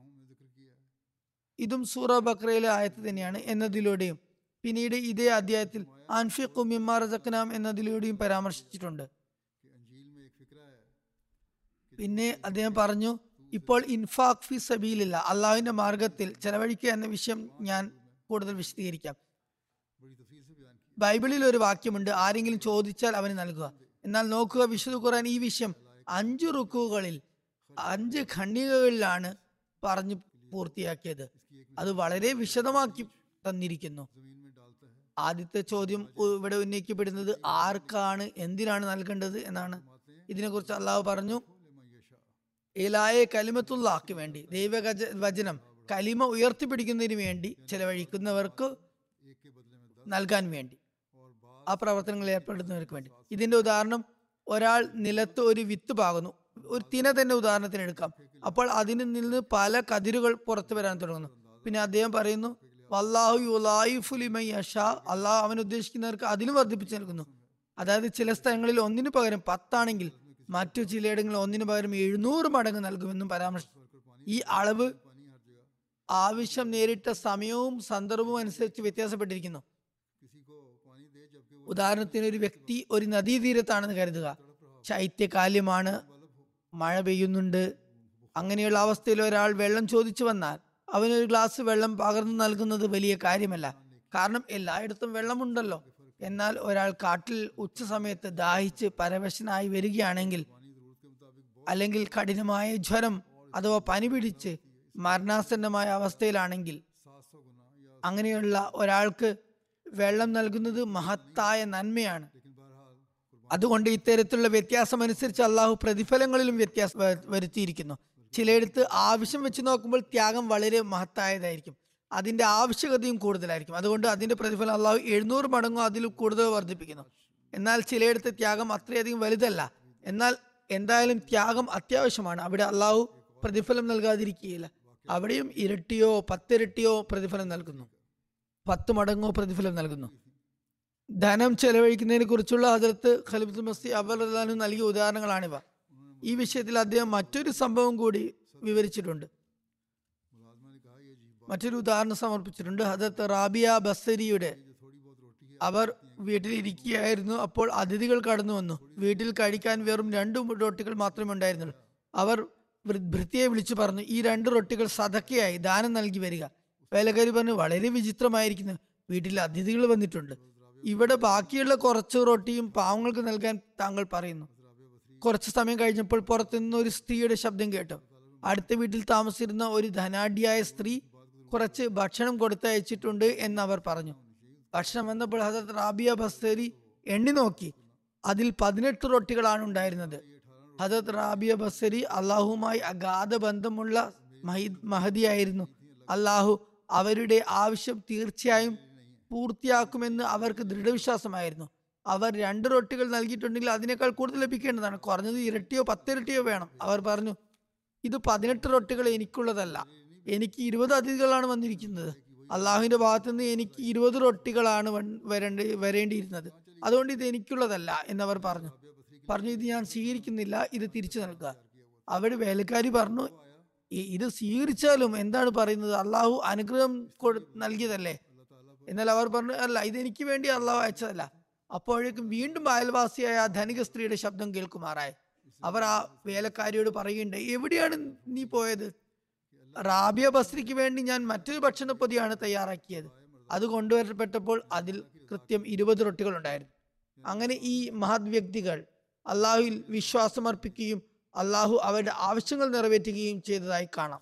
ഇതും സൂറ ബക്രയിലെ ആയത്ത് തന്നെയാണ് എന്നതിലൂടെയും പിന്നീട് ഇതേ അധ്യായത്തിൽ അൻഫിഖു മിമ്മ റസക്കനാം എന്നതിലൂടെയും പരാമർശിച്ചിട്ടുണ്ട് പിന്നെ അദ്ദേഹം പറഞ്ഞു ഇപ്പോൾ ഇൻഫാഖ് ഫി സബീലില്ല അള്ളാഹുവിന്റെ മാർഗത്തിൽ ചെലവഴിക്കുക എന്ന വിഷയം ഞാൻ കൂടുതൽ വിശദീകരിക്കാം ബൈബിളിൽ ഒരു വാക്യമുണ്ട് ആരെങ്കിലും ചോദിച്ചാൽ അവന് നൽകുക എന്നാൽ നോക്കുക വിശുദ്ധ ഖുർആൻ ഈ വിഷയം അഞ്ച് റുക്കുകളിൽ അഞ്ച് ഖണ്ഡികകളിലാണ് പറഞ്ഞു പൂർത്തിയാക്കിയത് അത് വളരെ വിശദമാക്കി തന്നിരിക്കുന്നു ആദ്യത്തെ ചോദ്യം ഇവിടെ ഉന്നയിക്കപ്പെടുന്നത് ആർക്കാണ് എന്തിനാണ് നൽകേണ്ടത് എന്നാണ് ഇതിനെക്കുറിച്ച് അള്ളാഹു പറഞ്ഞു ഇലായ കലിമത്തുള്ളാക്ക് വേണ്ടി ദൈവഗജ വചനം കലിമ ഉയർത്തിപ്പിടിക്കുന്നതിന് വേണ്ടി ചെലവഴിക്കുന്നവർക്ക് നൽകാൻ വേണ്ടി ആ പ്രവർത്തനങ്ങളിൽ ഏർപ്പെടുന്നവർക്ക് വേണ്ടി ഇതിന്റെ ഉദാഹരണം ഒരാൾ നിലത്ത് ഒരു വിത്ത് പാകുന്നു ഒരു തിന തന്നെ ഉദാഹരണത്തിന് എടുക്കാം അപ്പോൾ അതിന് നിന്ന് പല കതിരുകൾ പുറത്തു വരാൻ തുടങ്ങുന്നു പിന്നെ അദ്ദേഹം പറയുന്നു വല്ലാഹു യുലായിഫുലിമൈ അഷാ അള്ളാഹു അവൻ ഉദ്ദേശിക്കുന്നവർക്ക് അതിലും വർദ്ധിപ്പിച്ചു നൽകുന്നു അതായത് ചില സ്ഥലങ്ങളിൽ ഒന്നിനു പകരം പത്താണെങ്കിൽ മറ്റു ചിലയിടങ്ങളിൽ ഒന്നിനു പകരം എഴുന്നൂറ് മടങ്ങ് നൽകുമെന്നും പരാമർശിച്ചു ഈ അളവ് ആവശ്യം നേരിട്ട സമയവും സന്ദർഭവും അനുസരിച്ച് വ്യത്യാസപ്പെട്ടിരിക്കുന്നു ഉദാഹരണത്തിന് ഒരു വ്യക്തി ഒരു നദീതീരത്താണെന്ന് കരുതുക ശൈത്യകാല്യമാണ് മഴ പെയ്യുന്നുണ്ട് അങ്ങനെയുള്ള അവസ്ഥയിൽ ഒരാൾ വെള്ളം ചോദിച്ചു വന്നാൽ അവനൊരു ഗ്ലാസ് വെള്ളം പകർന്നു നൽകുന്നത് വലിയ കാര്യമല്ല കാരണം എല്ലായിടത്തും വെള്ളമുണ്ടല്ലോ എന്നാൽ ഒരാൾ കാട്ടിൽ ഉച്ച സമയത്ത് ദാഹിച്ച് പരവശനായി വരികയാണെങ്കിൽ അല്ലെങ്കിൽ കഠിനമായ ജ്വരം അഥവാ പനി പിടിച്ച് മരണാസന്നമായ അവസ്ഥയിലാണെങ്കിൽ അങ്ങനെയുള്ള ഒരാൾക്ക് വെള്ളം നൽകുന്നത് മഹത്തായ നന്മയാണ് അതുകൊണ്ട് ഇത്തരത്തിലുള്ള വ്യത്യാസം അനുസരിച്ച് അള്ളാഹു പ്രതിഫലങ്ങളിലും വ്യത്യാസം വ- വരുത്തിയിരിക്കുന്നു ചിലയിടത്ത് ആവശ്യം വെച്ച് നോക്കുമ്പോൾ ത്യാഗം വളരെ മഹത്തായതായിരിക്കും അതിന്റെ ആവശ്യകതയും കൂടുതലായിരിക്കും അതുകൊണ്ട് അതിന്റെ പ്രതിഫലം അള്ളാഹു എഴുന്നൂറ് മടങ്ങോ അതിൽ കൂടുതൽ വർദ്ധിപ്പിക്കുന്നു എന്നാൽ ചിലയിടത്ത് ത്യാഗം അത്രയധികം വലുതല്ല എന്നാൽ എന്തായാലും ത്യാഗം അത്യാവശ്യമാണ് അവിടെ അള്ളാഹു പ്രതിഫലം നൽകാതിരിക്കുകയില്ല അവിടെയും ഇരട്ടിയോ പത്തിരട്ടിയോ പ്രതിഫലം നൽകുന്നു പത്ത് മടങ്ങോ പ്രതിഫലം നൽകുന്നു ധനം ചെലവഴിക്കുന്നതിനെ കുറിച്ചുള്ള ഹജറത്ത് ഖലിബ് മസ്തി അവലാനു നൽകിയ ഉദാഹരണങ്ങളാണിവ ഈ വിഷയത്തിൽ അദ്ദേഹം മറ്റൊരു സംഭവം കൂടി വിവരിച്ചിട്ടുണ്ട് मुलाजमा ने कहा ये अजीब മറ്റൊരു ഉദാഹരണം സമർപ്പിച്ചിട്ടുണ്ട് ഹജറത്ത് റാബിയ ബസരിയുടെ അവർ വീട്ടിലിരിക്കുകയായിരുന്നു അപ്പോൾ അതിഥികൾ കടന്നു വന്നു വീട്ടിൽ കഴിക്കാൻ വെറും രണ്ട് റൊട്ടികൾ മാത്രമേ ഉണ്ടായിരുന്നുള്ളൂ അവർ വൃ- ഭൃത്യയെ വിളിച്ചു പറഞ്ഞു ഈ രണ്ട് റൊട്ടികൾ സതക്കയായി ദാനം നൽകി വരിക വേലക്കാരി പറഞ്ഞു വളരെ വിചിത്രമായിരിക്കുന്നു വീട്ടിൽ അതിഥികൾ വന്നിട്ടുണ്ട് ഇവിടെ ബാക്കിയുള്ള കുറച്ച് റൊട്ടിയും പാവങ്ങൾക്ക് നൽകാൻ താങ്കൾ പറയുന്നു കുറച്ച് സമയം കഴിഞ്ഞപ്പോൾ പുറത്തുനിന്ന് ഒരു സ്ത്രീയുടെ ശബ്ദം കേട്ടു അടുത്ത വീട്ടിൽ താമസിച്ചിരുന്ന ഒരു ധനാഢ്യായ സ്ത്രീ കുറച്ച് ഭക്ഷണം കൊടുത്തയച്ചിട്ടുണ്ട് എന്ന് അവർ പറഞ്ഞു ഭക്ഷണം വന്നപ്പോൾ ഹസരത്ത് റാബിയ ബസ്സരി എണ്ണി നോക്കി അതിൽ പതിനെട്ട് റൊട്ടികളാണ് ഉണ്ടായിരുന്നത് ഹസരത്ത് റാബിയ ബസ്സരി അള്ളാഹുമായി അഗാധ ബന്ധമുള്ള മഹി- മഹതിയായിരുന്നു അള്ളാഹു അവരുടെ ആവശ്യം തീർച്ചയായും പൂർത്തിയാക്കുമെന്ന് അവർക്ക് ദൃഢവിശ്വാസമായിരുന്നു അവർ രണ്ട് റൊട്ടികൾ നൽകിയിട്ടുണ്ടെങ്കിൽ അതിനേക്കാൾ കൂടുതൽ ലഭിക്കേണ്ടതാണ് കുറഞ്ഞത് ഇരട്ടിയോ പത്തിരട്ടിയോ വേണം അവർ പറഞ്ഞു ഇത് പതിനെട്ട് റൊട്ടികൾ എനിക്കുള്ളതല്ല എനിക്ക് ഇരുപത് അതിഥികളാണ് വന്നിരിക്കുന്നത് അള്ളാഹുവിന്റെ ഭാഗത്തു നിന്ന് എനിക്ക് ഇരുപത് റൊട്ടികളാണ് വൻ- വരേണ്ടി വരേണ്ടിയിരുന്നത് അതുകൊണ്ട് ഇത് എനിക്കുള്ളതല്ല എന്നവർ പറഞ്ഞു പറഞ്ഞു ഇത് ഞാൻ സ്വീകരിക്കുന്നില്ല ഇത് തിരിച്ചു നൽകുക അവിടെ വേലക്കാരി പറഞ്ഞു "ഇ- ഇത് സ്വീകരിച്ചാലും എന്താണ് പറയുന്നത് അള്ളാഹു അനുഗ്രഹം കൊടു- നൽകിയതല്ലേ എന്നാൽ അവർ പറഞ്ഞു അല്ല ഇത് എനിക്ക് വേണ്ടി അള്ളാഹു അയച്ചതല്ല അപ്പോഴേക്കും വീണ്ടും അയൽവാസിയായ ആ ധനിക സ്ത്രീയുടെ ശബ്ദം കേൾക്കുമാറായി അവർ ആ വേലക്കാരിയോട് പറയുകയുണ്ടായി എവിടെയാണ് നീ പോയത് റാബിയ ബസ്രിക്ക് വേണ്ടി ഞാൻ മറ്റൊരു ഭക്ഷണപ്പൊതിയാണ് തയ്യാറാക്കിയത് അത് കൊണ്ടുവരപ്പെട്ടപ്പോൾ അതിൽ കൃത്യം ഇരുപത് റൊട്ടികൾ ഉണ്ടായിരുന്നു അങ്ങനെ ഈ മഹത് വ്യക്തികൾ അള്ളാഹുവിൽ വിശ്വാസമർപ്പിക്കുകയും അള്ളാഹു അവരുടെ ആവശ്യങ്ങൾ നിറവേറ്റുകയും ചെയ്തതായി കാണാം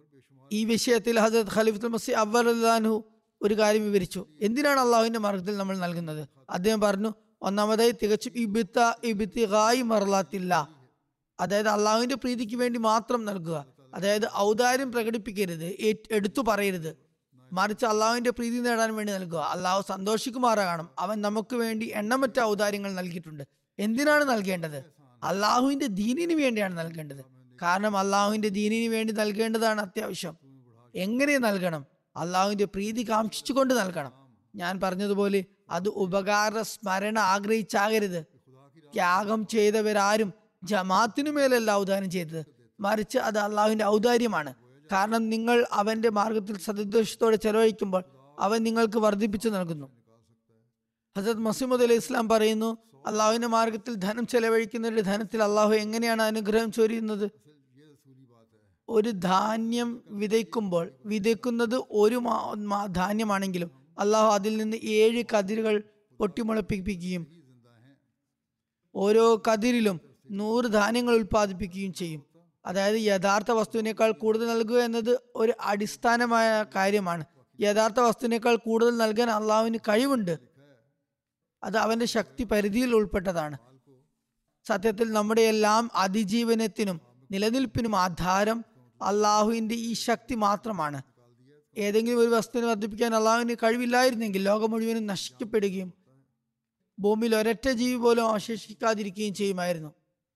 ഈ വിഷയത്തിൽ ഹജരത് ഖലീഫുൽ മസി അവലാൻഹു ഒരു കാര്യം വിവരിച്ചു എന്തിനാണ് അള്ളാഹുവിന്റെ മാർഗത്തിൽ നമ്മൾ നൽകുന്നത് അദ്ദേഹം പറഞ്ഞു ഒന്നാമതായി തികച്ചും ഇബിത്ത ഇബിത്തിഹായി മറലാത്തില്ല അതായത് അള്ളാഹുവിന്റെ പ്രീതിക്ക് വേണ്ടി മാത്രം നൽകുക അതായത് ഔദാര്യം പ്രകടിപ്പിക്കരുത് ഏറ്റ് എടുത്തു പറയരുത് മറിച്ച് അള്ളാഹുവിന്റെ പ്രീതി നേടാൻ വേണ്ടി നൽകുക അള്ളാഹു സന്തോഷിക്കുമാറാകണം അവൻ നമുക്ക് വേണ്ടി എണ്ണമറ്റ ഔദാര്യങ്ങൾ നൽകിയിട്ടുണ്ട് എന്തിനാണ് നൽകേണ്ടത് അള്ളാഹുവിന്റെ ദീനിന് വേണ്ടിയാണ് നൽകേണ്ടത് കാരണം അള്ളാഹുവിന്റെ ദീനിന് വേണ്ടി നൽകേണ്ടതാണ് അത്യാവശ്യം എങ്ങനെ നൽകണം അള്ളാഹുവിന്റെ പ്രീതി കാക്ഷിച്ചുകൊണ്ട് നൽകണം ഞാൻ പറഞ്ഞതുപോലെ അത് ഉപകാര സ്മരണ ആഗ്രഹിച്ചാകരുത് ത്യാഗം ചെയ്തവരാരും ജമാത്തിനു മേലല്ല ഔദാര്യം ചെയ്തത് മറിച്ച് അത് അള്ളാഹുവിന്റെ ഔദാര്യമാണ് കാരണം നിങ്ങൾ അവന്റെ മാർഗത്തിൽ സദുദ്ദേശത്തോടെ ചെലവഴിക്കുമ്പോൾ അവൻ നിങ്ങൾക്ക് വർദ്ധിപ്പിച്ചു നൽകുന്നു ഹസരത് മസീമുദ് അലൈഹി ഇസ്ലാം പറയുന്നു അള്ളാഹുവിന്റെ മാർഗത്തിൽ ധനം ചെലവഴിക്കുന്നവരുടെ ധനത്തിൽ അള്ളാഹു എങ്ങനെയാണ് അനുഗ്രഹം ചൊരിയുന്നത് ഒരു ധാന്യം വിതയ്ക്കുമ്പോൾ വിതയ്ക്കുന്നത് ഒരു മാ- മാ- ധാന്യമാണെങ്കിലും അള്ളാഹു അതിൽ നിന്ന് ഏഴ് കതിരുകൾ പൊട്ടിമുളപ്പിക്കുകയും ഓരോ കതിരിലും നൂറ് ധാന്യങ്ങൾ ഉൽപ്പാദിപ്പിക്കുകയും ചെയ്യും അതായത് യഥാർത്ഥ വസ്തുവിനേക്കാൾ കൂടുതൽ നൽകുക എന്നത് ഒരു അടിസ്ഥാനമായ കാര്യമാണ് യഥാർത്ഥ വസ്തുവിനേക്കാൾ കൂടുതൽ നൽകാൻ അള്ളാഹുവിന് കഴിവുണ്ട് അത് അവന്റെ ശക്തി പരിധിയിൽ ഉൾപ്പെട്ടതാണ് സത്യത്തിൽ നമ്മുടെ എല്ലാം അതിജീവനത്തിനും നിലനിൽപ്പിനും ആധാരം അള്ളാഹുവിന്റെ ഈ ശക്തി മാത്രമാണ് ഏതെങ്കിലും ഒരു വസ്തുവിനെ വർദ്ധിപ്പിക്കാൻ അള്ളാഹുവിന് കഴിവില്ലായിരുന്നെങ്കിൽ ലോകം മുഴുവനും നശിക്കപ്പെടുകയും ഭൂമിയിൽ ഒരൊറ്റ ജീവി പോലും അവശേഷിക്കാതിരിക്കുകയും ചെയ്യുമായിരുന്നു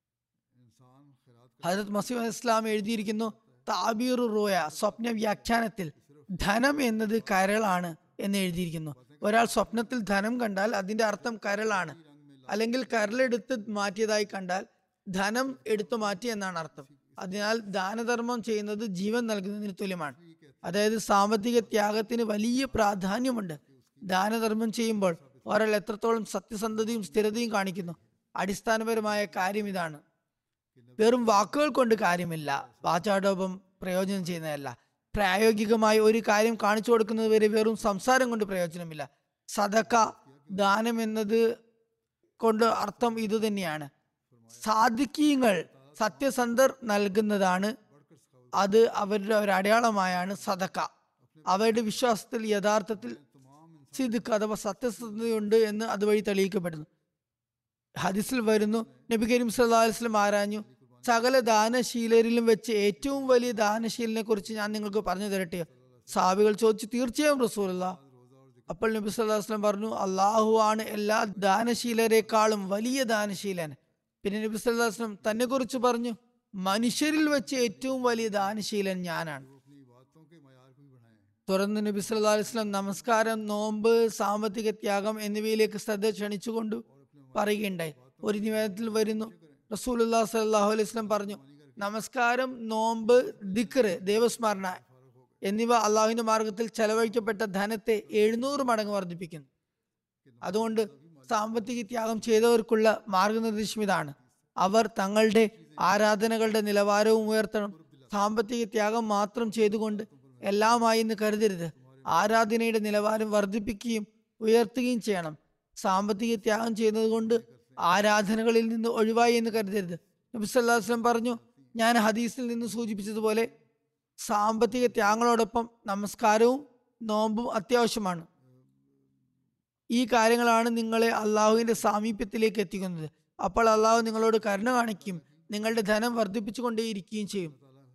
ഹജരത് മസീം അലൈഹി ഇസ്ലാം എഴുതിയിരിക്കുന്നു താബീറു റോയ സ്വപ്ന വ്യാഖ്യാനത്തിൽ ധനം എന്നത് കരളാണ് എന്ന് എഴുതിയിരിക്കുന്നു ഒരാൾ സ്വപ്നത്തിൽ ധനം കണ്ടാൽ അതിന്റെ അർത്ഥം കരളാണ് അല്ലെങ്കിൽ കരളെടുത്ത് മാറ്റിയതായി കണ്ടാൽ ധനം എടുത്തു മാറ്റി എന്നാണ് അർത്ഥം അതിനാൽ ദാനധർമ്മം ചെയ്യുന്നത് ജീവൻ നൽകുന്നതിന് തുല്യമാണ് അതായത് സാമ്പത്തിക ത്യാഗത്തിന് വലിയ പ്രാധാന്യമുണ്ട് ദാനധർമ്മം ചെയ്യുമ്പോൾ ഒരാൾ എത്രത്തോളം സത്യസന്ധതയും സ്ഥിരതയും കാണിക്കുന്നു അടിസ്ഥാനപരമായ കാര്യം ഇതാണ് വെറും വാക്കുകൾ കൊണ്ട് കാര്യമില്ല വാചാടോപം പ്രയോജനം ചെയ്യുന്നതല്ല പ്രായോഗികമായി ഒരു കാര്യം കാണിച്ചു കൊടുക്കുന്നത് വരെ വെറും സംസാരം കൊണ്ട് പ്രയോജനമില്ല സദക്ക ദാനം എന്നത് കൊണ്ട് അർത്ഥം ഇത് തന്നെയാണ് സാധിക്കീങ്ങൾ സത്യസന്ധർ നൽകുന്നതാണ് അത് അവരുടെ ഒരു അടയാളമായാണ് സദക്ക അവരുടെ വിശ്വാസത്തിൽ യഥാർത്ഥത്തിൽ സിദ്ക്ക് അഥവാ സത്യസന്ധതയുണ്ട് എന്ന് അതുവഴി തെളിയിക്കപ്പെടുന്നു ഹദീസിൽ വരുന്നു നബി കരീം സല്ലല്ലാഹു അലൈഹി വസല്ലം ആരാഞ്ഞു സകല ദാനശീലരിലും വെച്ച് ഏറ്റവും വലിയ ദാനശീലിനെ കുറിച്ച് ഞാൻ നിങ്ങൾക്ക് പറഞ്ഞു തരട്ടെ സാബികൾ ചോദിച്ചു തീർച്ചയായും റസൂലുള്ള അപ്പോൾ നബി സല്ലല്ലാഹു അലൈഹി വസല്ലം പറഞ്ഞു അള്ളാഹു ആണ് എല്ലാ ദാനശീലരെക്കാളും വലിയ ദാനശീലൻ പിന്നെ നബി സല്ലല്ലാഹു അലൈഹി വസല്ലം തന്നെ കുറിച്ച് പറഞ്ഞു മനുഷ്യരിൽ വെച്ച് ഏറ്റവും വലിയ ദാനശീലൻ ഞാനാണ് अपनी बातों के मैार को भी बढ़ाएं തുടർന്ന് നബി സല്ലല്ലാഹു അലൈഹി വസല്ലം നമസ്കാരം നോമ്പ് സാമ്പത്തിക ത്യാഗം എന്നിവയിലേക്ക് ശ്രദ്ധ ക്ഷണിച്ചുകൊണ്ട് പറയുകയുണ്ടായി ഒരു നിവേദനത്തിൽ വരുന്നു റസൂലുല്ലാ സല്ലല്ലാഹു അലൈഹി വസല്ലം പറഞ്ഞു നമസ്കാരം നോമ്പ് ദിക്റ് ദേവസ്മരണ എന്നിവ അള്ളാഹുവിന്റെ മാർഗത്തിൽ ചെലവഴിക്കപ്പെട്ട ധനത്തെ എഴുന്നൂറ് മടങ്ങ് വർദ്ധിപ്പിക്കുന്നു അതുകൊണ്ട് സാമ്പത്തിക ത്യാഗം ചെയ്തവർക്കുള്ള മാർഗനിർദ്ദേശം ഇതാണ് അവർ തങ്ങളുടെ ആരാധനകളുടെ നിലവാരവും ഉയർത്തണം സാമ്പത്തിക ത്യാഗം മാത്രം ചെയ്തുകൊണ്ട് എല്ലാമായി എന്ന് കരുതരുത് ആരാധനയുടെ നിലവാരം വർദ്ധിപ്പിക്കുകയും ഉയർത്തുകയും ചെയ്യണം സാമ്പത്തിക ത്യാഗം ചെയ്യുന്നത് കൊണ്ട് ആരാധനകളിൽ നിന്ന് ഒഴിവായി എന്ന് കരുതരുത് നബി സല്ലല്ലാഹു അലൈഹി വസല്ലം പറഞ്ഞു ഞാൻ ഹദീസിൽ നിന്ന് സൂചിപ്പിച്ചതുപോലെ സാമ്പത്തിക ത്യാഗങ്ങളോടൊപ്പം നമസ്കാരവും നോമ്പും അത്യാവശ്യമാണ് ഈ കാര്യങ്ങളാണ് നിങ്ങളെ അള്ളാഹുവിന്റെ സാമീപ്യത്തിലേക്ക് എത്തിക്കുന്നത് അപ്പോൾ അള്ളാഹു നിങ്ങളോട് കരുണ കാണിക്കും നിങ്ങളുടെ ധനം വർദ്ധിപ്പിച്ചുകൊണ്ടേയിരിക്കുകയും ചെയ്യും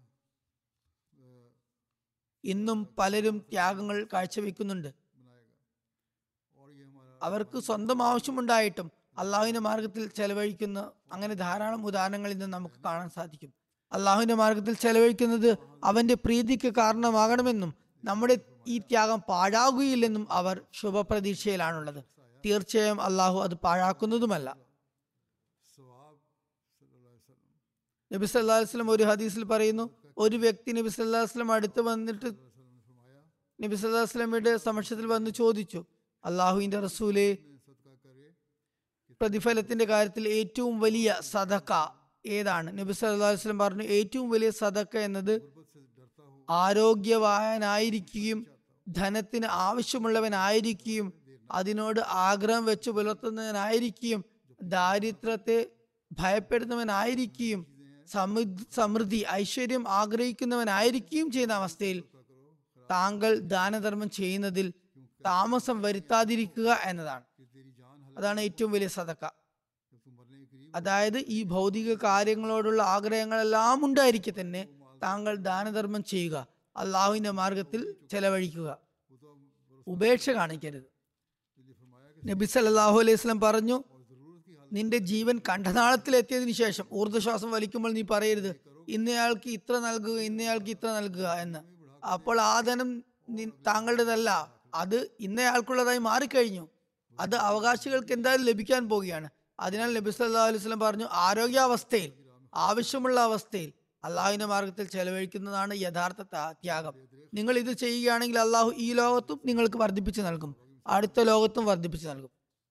ഇന്നും പലരും ത്യാഗങ്ങൾ കാഴ്ചവെക്കുന്നുണ്ട് और ये हमारा അവർക്ക് സ്വന്തം ആവശ്യമുണ്ടായിട്ടും അള്ളാഹുവിന്റെ മാർഗത്തിൽ ചെലവഴിക്കുന്ന അങ്ങനെ ധാരാളം ഉദാഹരണങ്ങൾ ഇന്ന് നമുക്ക് കാണാൻ സാധിക്കും അള്ളാഹുവിന്റെ മാർഗത്തിൽ ചെലവഴിക്കുന്നത് അവന്റെ പ്രീതിക്ക് കാരണമാകണമെന്നും നമ്മുടെ ഈ ത്യാഗം പാഴാകുകയില്ലെന്നും അവർ ശുഭപ്രതീക്ഷയിലാണുള്ളത് തീർച്ചയായും അള്ളാഹു അത് പാഴാക്കുന്നതുമല്ല सवाब सल्लल्लाहु अलैहि वसल्लम നബി സല്ലല്ലാഹു അലൈഹി വസല്ലം ഒരു ഹദീസിൽ പറയുന്നു ഒരു വ്യക്തി നബി സല്ലല്ലാഹു അലൈഹി വസല്ലം അടുത്ത് വന്നിട്ട് वसल्लम ने फरमाया നബി സല്ലല്ലാഹു അലൈഹി വസല്ലമയുടെ സമക്ഷത്തിൽ വന്ന് ചോദിച്ചു അള്ളാഹുവിന്റെ റസൂലെ ने सदका करे പ്രതിഫലത്തിന്റെ കാര്യത്തിൽ ഏറ്റവും വലിയ സദക്ക ഏതാണ് നബി സല്ലല്ലാഹു അലൈഹി വസല്ലം പറഞ്ഞു ഏറ്റവും വലിയ സദക്ക എന്നത് गुर्बत से डरता हो ആരോഗ്യവാനായിരിക്കുകയും ധനത്തിന് ആവശ്യമുള്ളവനായിരിക്കുകയും അതിനോട് ആഗ്രഹം വെച്ച് പുലർത്തുന്നവനായിരിക്കുകയും ദാരിദ്ര്യത്തെ ഭയപ്പെടുന്നവനായിരിക്കുകയും സമൃദ്ധി സമൃദ്ധി ഐശ്വര്യം ആഗ്രഹിക്കുന്നവനായിരിക്കുകയും ചെയ്യുന്ന അവസ്ഥയിൽ താങ്കൾ ദാനധർമ്മം ചെയ്യുന്നതിൽ താമസം വരുത്താതിരിക്കുക എന്നതാണ് कि तेरी जान हल അതാണ് ഏറ്റവും വലിയ സദക്ക जब तू मरने के करीब അതായത് ഈ ഭൗതിക കാര്യങ്ങളോടുള്ള ആഗ്രഹങ്ങളെല്ലാം ഉണ്ടായിരിക്കെ തന്നെ താങ്കൾ ദാനധർമ്മം ചെയ്യുക അള്ളാഹുവിന്റെ മാർഗത്തിൽ ചെലവഴിക്കുക वो तो अब ഉപേക്ഷ കാണിക്കരുത് इसलिए फरमाया कि നബി സല്ലല്ലാഹു അലൈഹി വസല്ലം പറഞ്ഞു और जरूरत की हालत നിന്റെ ജീവൻ കണ്ഠനാളത്തിലെത്തിയതിനു ശേഷം ഊർജ്ജശ്വാസം വലിക്കുമ്പോൾ നീ പറയരുത് ഇന്നയാൾക്ക് ഇത്ര നൽകുക ഇന്നയാൾക്ക് ഇത്ര നൽകുക എന്ന് അപ്പോൾ ആ ധനം നി- താങ്കളുടേതല്ല അത് ഇന്നയാൾക്കുള്ളതായി മാറിക്കഴിഞ്ഞു അത് അവകാശികൾക്ക് എന്തായാലും ലഭിക്കാൻ പോവുകയാണ് അതിനാൽ നബി സല്ലല്ലാഹു അലൈഹി വസല്ലം പറഞ്ഞു ആരോഗ്യാവസ്ഥയിൽ ആവശ്യമുള്ള അവസ്ഥയിൽ അള്ളാഹുവിന്റെ മാർഗത്തിൽ ചെലവഴിക്കുന്നതാണ് യഥാർത്ഥ ത്യാ- ത്യാഗം നിങ്ങൾ ഇത് ചെയ്യുകയാണെങ്കിൽ അള്ളാഹു ഈ ലോകത്തും നിങ്ങൾക്ക് വർദ്ധിപ്പിച്ചു നൽകും അടുത്ത ലോകത്തും വർദ്ധിപ്പിച്ചു നൽകും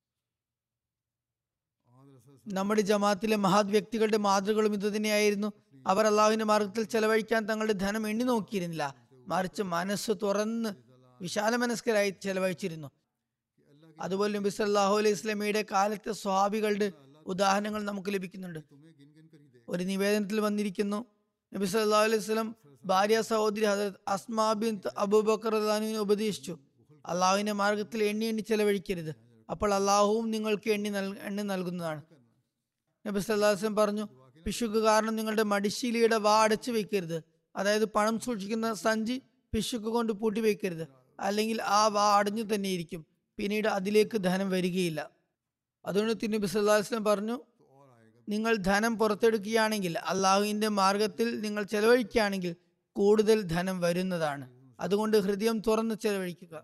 നമ്മുടെ ജമാഅത്തിലെ മഹത് വ്യക്തികളുടെ മാതൃകളും ഇത് തന്നെയായിരുന്നു അവർ അള്ളാഹുവിന്റെ മാർഗത്തിൽ ചെലവഴിക്കാൻ തങ്ങളുടെ ധനം എണ്ണി നോക്കിയിരുന്നില്ല മറിച്ച് മനസ്സ് തുറന്ന് വിശാല മനസ്കരായി ചെലവഴിച്ചിരുന്നു അതുപോലെ നബി സല്ലല്ലാഹു അലൈഹി സ്വലമിയുടെ കാലത്തെ സ്വാഭികളുടെ ഉദാഹരണങ്ങൾ നമുക്ക് ലഭിക്കുന്നുണ്ട് तुम्हें गिन गिन कर ही दे ഒരു നിവേദനത്തിൽ വന്നിരിക്കുന്നു നബി സല്ലല്ലാഹു അലൈഹി വസല്ലം ഭാര്യ സഹോദരി ഹദരത്ത് അസ്മാ ബിൻ അബൂബക്കർ റളിയല്ലാഹുവിനെ ഉപദേശിച്ചു അള്ളാഹുവിന്റെ മാർഗത്തിൽ എണ്ണി എണ്ണി ചെലവഴിക്കരുത് അപ്പോൾ അള്ളാഹുവും നിങ്ങൾക്ക് എണ്ണി നൽ എണ്ണി നൽകുന്നതാണ് നബി സല്ലല്ലാഹു അലൈഹി വസല്ലം പറഞ്ഞു പിശുക്ക് കാരണം നിങ്ങളുടെ മടിശീലയുടെ വാ അടച്ചു വെക്കരുത് അതായത് പണം സൂക്ഷിക്കുന്ന സഞ്ചി പിശുക്ക് കൊണ്ട് പൂട്ടി വെക്കരുത് അല്ലെങ്കിൽ ആ വാ അടഞ്ഞു തന്നെ ഇരിക്കും പിന്നീട് അതിലേക്ക് ധനം വരികയില്ല അതുകൊണ്ട് തിരുനബി സല്ലല്ലാഹു അലൈഹി വസല്ലം പറഞ്ഞു നിങ്ങൾ ധനം പുറത്തെടുക്കുകയാണെങ്കിൽ അള്ളാഹുവിന്റെ മാർഗത്തിൽ നിങ്ങൾ ചെലവഴിക്കുകയാണെങ്കിൽ കൂടുതൽ ധനം വരുന്നതാണ് അതുകൊണ്ട് ഹൃദയം തുറന്ന് ചെലവഴിക്കുക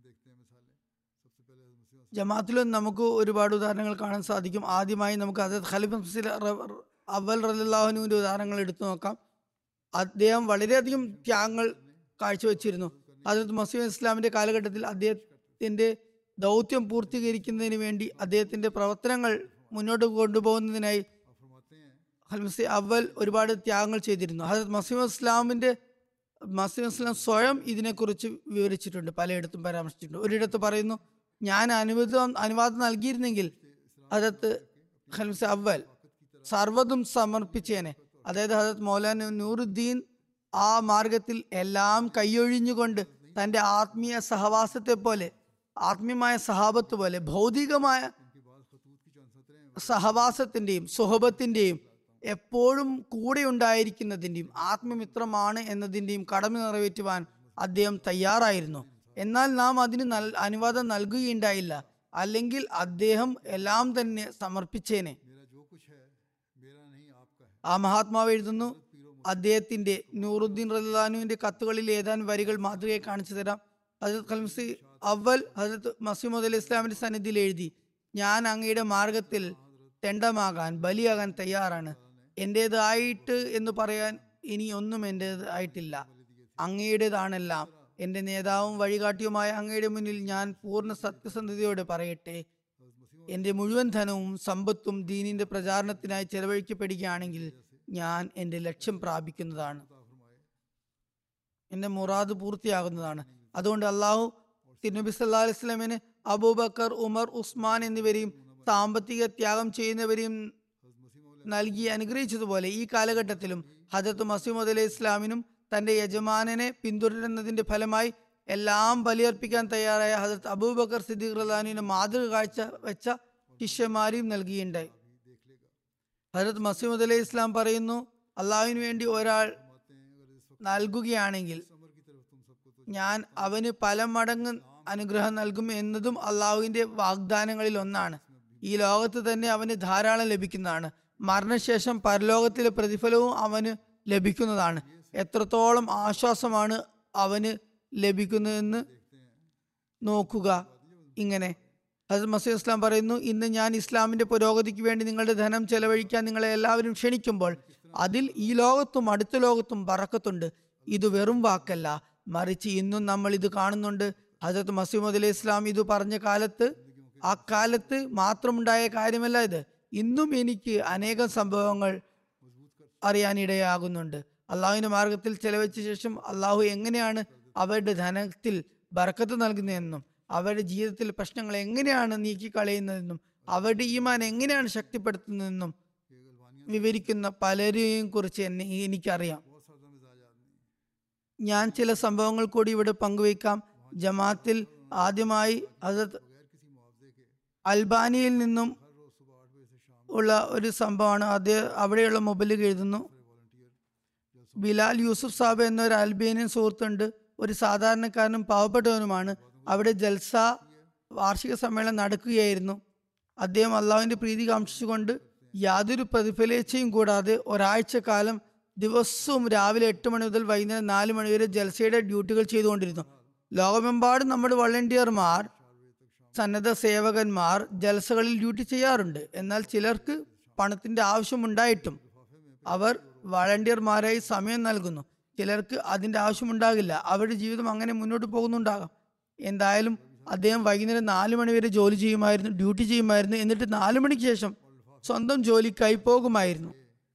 बात में हम देखते हैं मिसालें सबसे पहले हज़रत मसीह ജമാഅത്തിലും നമുക്ക് ഒരുപാട് ഉദാഹരണങ്ങൾ കാണാൻ സാധിക്കും ആദ്യമായി നമുക്ക് അത് ഖലീഫ മസീദ് റ- റ- അവൽ റലാഹുനുവിന്റെ ഉദാഹരണങ്ങൾ എടുത്തു നോക്കാം അദ്ദേഹം വളരെയധികം ത്യാഗങ്ങൾ കാഴ്ചവെച്ചിരുന്നു ഹജരത് മസീദ് ഇസ്ലാമിന്റെ കാലഘട്ടത്തിൽ അദ്ദേഹത്തിന്റെ ദൗത്യം പൂർത്തീകരിക്കുന്നതിന് വേണ്ടി അദ്ദേഹത്തിന്റെ പ്രവർത്തനങ്ങൾ മുന്നോട്ട് കൊണ്ടുപോകുന്നതിനായി आप फरमाते हैं ഹൽമസി അവൽ ഒരുപാട് ത്യാഗങ്ങൾ ചെയ്തിരുന്നു ഹജരത് മസീം ഇസ്ലാമിന്റെ മസീം ഇസ്ലാം സ്വയം ഇതിനെക്കുറിച്ച് വിവരിച്ചിട്ടുണ്ട് പലയിടത്തും പരാമർശിച്ചിട്ടുണ്ട് ഒരിടത്ത് പറയുന്നു ഞാൻ അനുവാദം അനുവാദം നൽകിയിരുന്നെങ്കിൽ ഹജരത്ത് ഹൽമസി അവൽ സർവ്വതും സമർപ്പിച്ചേനെ അതായത് ഹജരത് മൗലാന നൂറുദ്ദീൻ ആ മാർഗത്തിൽ എല്ലാം കൈയൊഴിഞ്ഞുകൊണ്ട് തന്റെ ആത്മീയ സഹവാസത്തെ പോലെ ആത്മീയമായ സഹാബത്ത് പോലെ ഭൗതികമായ इनके बाद खतूत की चंद सतरें हैं സഹവാസത്തിന്റെയും സുഹബത്തിന്റെയും എപ്പോഴും കൂടെ ഉണ്ടായിരിക്കുന്നതിന്റെയും ആത്മമിത്രമാണ് എന്നതിന്റെയും കടമ നിറവേറ്റുവാൻ അദ്ദേഹം തയ്യാറായിരുന്നു എന്നാൽ നാം അതിന് നൽ അനുവാദം നൽകുകയുണ്ടായില്ല അല്ലെങ്കിൽ അദ്ദേഹം എല്ലാം തന്നെ സമർപ്പിച്ചേനെ मेरा जो कुछ है मेरा नहीं आपका है ആ മഹാത്മാവ് എഴുതുന്നു അദ്ദേഹത്തിന്റെ നൂറുദ്ദീൻ റഹ്ലാനുവിന്റെ കത്തുകളിൽ ഏതാനും വരികൾ മാതൃകയെ കാണിച്ചു തരാം ഹജരത് ഖൽമസി അവൽ ഹജരത് മസീമദ് അലി ഇസ്ലാമിന്റെ സന്നിധിയിൽ എഴുതി ഞാൻ അങ്ങയുടെ മാർഗത്തിൽ തെണ്ടമാകാൻ ബലിയാകാൻ തയ്യാറാണ് എൻ്റെതായിട്ട് എന്ന് പറയാൻ ഇനി ഒന്നും എൻ്റേതായിട്ടില്ല അങ്ങയുടേതാണെല്ലാം എൻ്റെ നേതാവും വഴികാട്ടിയുമായ അങ്ങയുടെ മുന്നിൽ ഞാൻ പൂർണ്ണ സത്യസന്ധതയോടെ പറയട്ടെ എൻ്റെ മുഴുവൻ ധനവും സമ്പത്തും ദീനിന്റെ പ്രചാരണത്തിനായി ചെലവഴിക്കപ്പെടുകയാണെങ്കിൽ ഞാൻ എൻ്റെ ലക്ഷ്യം പ്രാപിക്കുന്നതാണ് എൻ്റെ മുറാദ് പൂർത്തിയാകുന്നതാണ് അതുകൊണ്ട് അള്ളാഹു തിരുനബി സല്ലാ അലൈഹി സ്വലമിന് അബൂബക്കർ ഉമർ ഉസ്മാൻ എന്നിവരെയും സാമ്പത്തിക ത്യാഗം ചെയ്യുന്നവരെയും നൽകി അനുഗ്രഹിച്ചതുപോലെ ഈ കാലഘട്ടത്തിലും ഹജരത്ത് മസീമദ് അലൈഹി ഇസ്ലാമിനും തന്റെ യജമാനനെ പിന്തുടരുന്നതിന്റെ ഫലമായി എല്ലാം ബലിയർപ്പിക്കാൻ തയ്യാറായ ഹജരത്ത് അബൂബക്കർ സിദ്ദീഖ് റഹ്ലാനുവിന് മാതൃക കാഴ്ച വെച്ച ശിഷ്യന്മാരെയും നൽകിയിട്ടുണ്ടായി ഹജരത്ത് മസീമദ് അലൈഹി ഇസ്ലാം പറയുന്നു അള്ളാഹുവിന് വേണ്ടി ഒരാൾ നൽകുകയാണെങ്കിൽ अमर की तरफ तुम सबको तो ഞാൻ അവന് പല മടങ്ങ് അനുഗ്രഹം നൽകും എന്നതും അള്ളാഹുവിന്റെ വാഗ്ദാനങ്ങളിൽ ഒന്നാണ് ഈ ലോകത്ത് തന്നെ അവന് ധാരാളം ലഭിക്കുന്നതാണ് മരണശേഷം പരലോകത്തിലെ പ്രതിഫലവും അവന് ലഭിക്കുന്നതാണ് എത്രത്തോളം ആശ്വാസമാണ് അവന് ലഭിക്കുന്നതെന്ന് നോക്കുക ഇങ്ങനെ ഹസരത് മസീദ് ഇസ്ലാം പറയുന്നു ഇന്ന് ഞാൻ ഇസ്ലാമിന്റെ പുരോഗതിക്ക് വേണ്ടി നിങ്ങളുടെ ധനം ചെലവഴിക്കാൻ നിങ്ങളെ എല്ലാവരും ക്ഷണിക്കുമ്പോൾ അതിൽ ഈ ലോകത്തും അടുത്ത ലോകത്തും പറക്കത്തുണ്ട് ഇത് വെറും വാക്കല്ല മറിച്ച് ഇന്നും നമ്മൾ ഇത് കാണുന്നുണ്ട് ഹജരത് മസീമദ് അലൈഹി ഇസ്ലാം ഇത് പറഞ്ഞ കാലത്ത് ആ കാലത്ത് മാത്രമുണ്ടായ കാര്യമല്ല ഇത് ഇന്നും എനിക്ക് അനേകം സംഭവങ്ങൾ അറിയാനിടയാകുന്നുണ്ട് അള്ളാഹുവിന്റെ മാർഗത്തിൽ ചെലവഴിച്ച ശേഷം അള്ളാഹു എങ്ങനെയാണ് അവരുടെ ധനത്തിൽ ബർക്കത്ത് നൽകുന്നതെന്നും അവരുടെ ജീവിതത്തിൽ പ്രശ്നങ്ങൾ എങ്ങനെയാണ് നീക്കിക്കളയുന്നതെന്നും അവരുടെ ഈമാൻ എങ്ങനെയാണ് ശക്തിപ്പെടുത്തുന്നതെന്നും വിവരിക്കുന്ന പലരെയും കുറിച്ച് എന്നെ എനിക്കറിയാം बहुत सादा मिजाज आदमी ഞാൻ ചില സംഭവങ്ങൾ കൂടി ഇവിടെ പങ്കുവയ്ക്കാം ജമാത്തിൽ ആദ്യമായി ഹസരത് बगैर किसी मुआवजे के അൽബാനിയിൽ നിന്നും हर रोज सुबह आठ बजे से शाम ഉള്ള ഒരു സംഭവമാണ് അത് അവിടെയുള്ള മൊബൈലിൽ എഴുതുന്നു वॉलंटियर ബിലാൽ യൂസുഫ് സാബ് എന്നൊരു അൽബേനിയൻ സുഹൃത്തുണ്ട് ഒരു സാധാരണക്കാരനും പാവപ്പെട്ടവനുമാണ് അവിടെ ജൽസ വാർഷിക സമ്മേളനം നടക്കുകയായിരുന്നു അദ്ദേഹം അള്ളാഹുവിന്റെ പ്രീതി കാംക്ഷിച്ചുകൊണ്ട് യാതൊരു പ്രതിഫലേച്ഛയും കൂടാതെ ഒരാഴ്ച കാലം ദിവസവും രാവിലെ എട്ട് മണി മുതൽ വൈകുന്നേരം നാല് മണി വരെ ജൽസയുടെ ഡ്യൂട്ടികൾ ചെയ്തുകൊണ്ടിരുന്നു ലോകമെമ്പാടും നമ്മുടെ വളണ്ടിയർമാർ സന്നദ്ധ സേവകന്മാർ ജൽസകളിൽ ഡ്യൂട്ടി ചെയ്യാറുണ്ട് എന്നാൽ ചിലർക്ക് പണത്തിന്റെ ആവശ്യമുണ്ടായിട്ടും അവർ വളണ്ടിയർമാരായി സമയം നൽകുന്നു ചിലർക്ക് അതിന്റെ ആവശ്യമുണ്ടാകില്ല അവരുടെ ജീവിതം അങ്ങനെ മുന്നോട്ട് പോകുന്നുണ്ടാകാം എന്തായാലും അദ്ദേഹം വൈകുന്നേരം നാല് മണി വരെ ജോലി ചെയ്യുമായിരുന്നു ഡ്യൂട്ടി ചെയ്യുമായിരുന്നു എന്നിട്ട് നാല് മണിക്ക് ശേഷം സ്വന്തം ജോലിക്കായി പോകുമായിരുന്നു